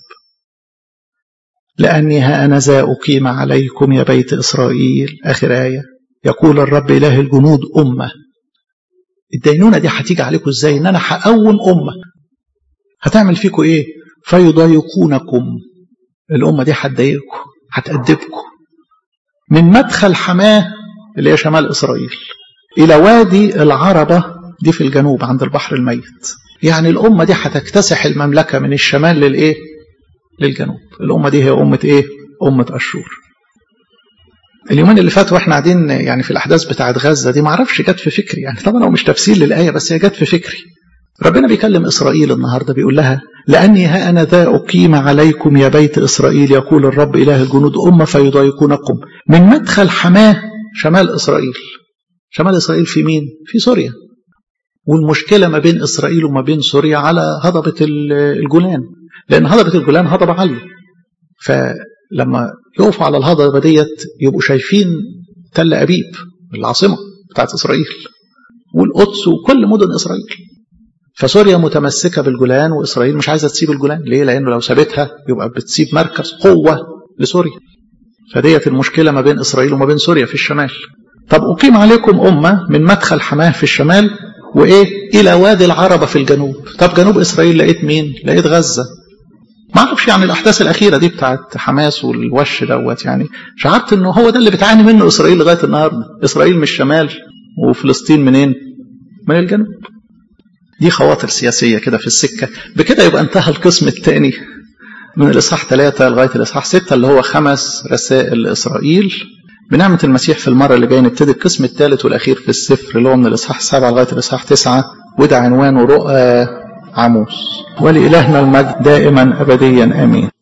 لأني ها أنا ذا أقيم عليكم يا بيت إسرائيل آخر آية يقول الرب إله الجنود أمة الدينونة دي هتيجي عليكم إزاي إن أنا هقوم أمة هتعمل فيكم إيه فيضايقونكم الأمة دي هتضايقكم هتأدبكم من مدخل حماه اللي هي شمال إسرائيل إلى وادي العربة دي في الجنوب عند البحر الميت يعني الأمة دي هتكتسح المملكة من الشمال للإيه للجنوب الأمة دي هي أمة إيه أمة أشور اليومين اللي فاتوا واحنا قاعدين يعني في الأحداث بتاعت غزة دي معرفش جت في فكري يعني طبعا هو مش تفسير للآية بس هي جت في فكري ربنا بيكلم إسرائيل النهاردة بيقول لها لأني ها أنا ذا أقيم عليكم يا بيت إسرائيل يقول الرب إله الجنود أمة فيضايقونكم من مدخل حماه شمال إسرائيل شمال إسرائيل في مين؟ في سوريا والمشكلة ما بين إسرائيل وما بين سوريا على هضبة الجولان لأن هضبة الجولان هضبة عالية فلما يقفوا على الهضبة ديت يبقوا شايفين تل أبيب العاصمة بتاعت إسرائيل والقدس وكل مدن إسرائيل فسوريا متمسكة بالجولان وإسرائيل مش عايزة تسيب الجولان ليه؟ لأنه لو سابتها يبقى بتسيب مركز قوة لسوريا فديت المشكلة ما بين إسرائيل وما بين سوريا في الشمال طب أقيم عليكم أمة من مدخل حماه في الشمال وإيه إلى وادي العربة في الجنوب طب جنوب إسرائيل لقيت مين لقيت غزة ما اعرفش يعني الأحداث الأخيرة دي بتاعت حماس والوش دوت يعني شعرت إنه هو ده اللي بتعاني منه إسرائيل لغاية النهاردة إسرائيل من الشمال وفلسطين منين من الجنوب دي خواطر سياسية كده في السكة بكده يبقى انتهى القسم الثاني من الإصحاح ثلاثة لغاية الإصحاح ستة اللي هو خمس رسائل لإسرائيل بنعمة المسيح في المرة اللي جاية نبتدي القسم الثالث والأخير في السفر اللي هو من الإصحاح سبعة لغاية الإصحاح تسعة وده عنوانه رؤى عاموس ولإلهنا المجد دائما أبديا آمين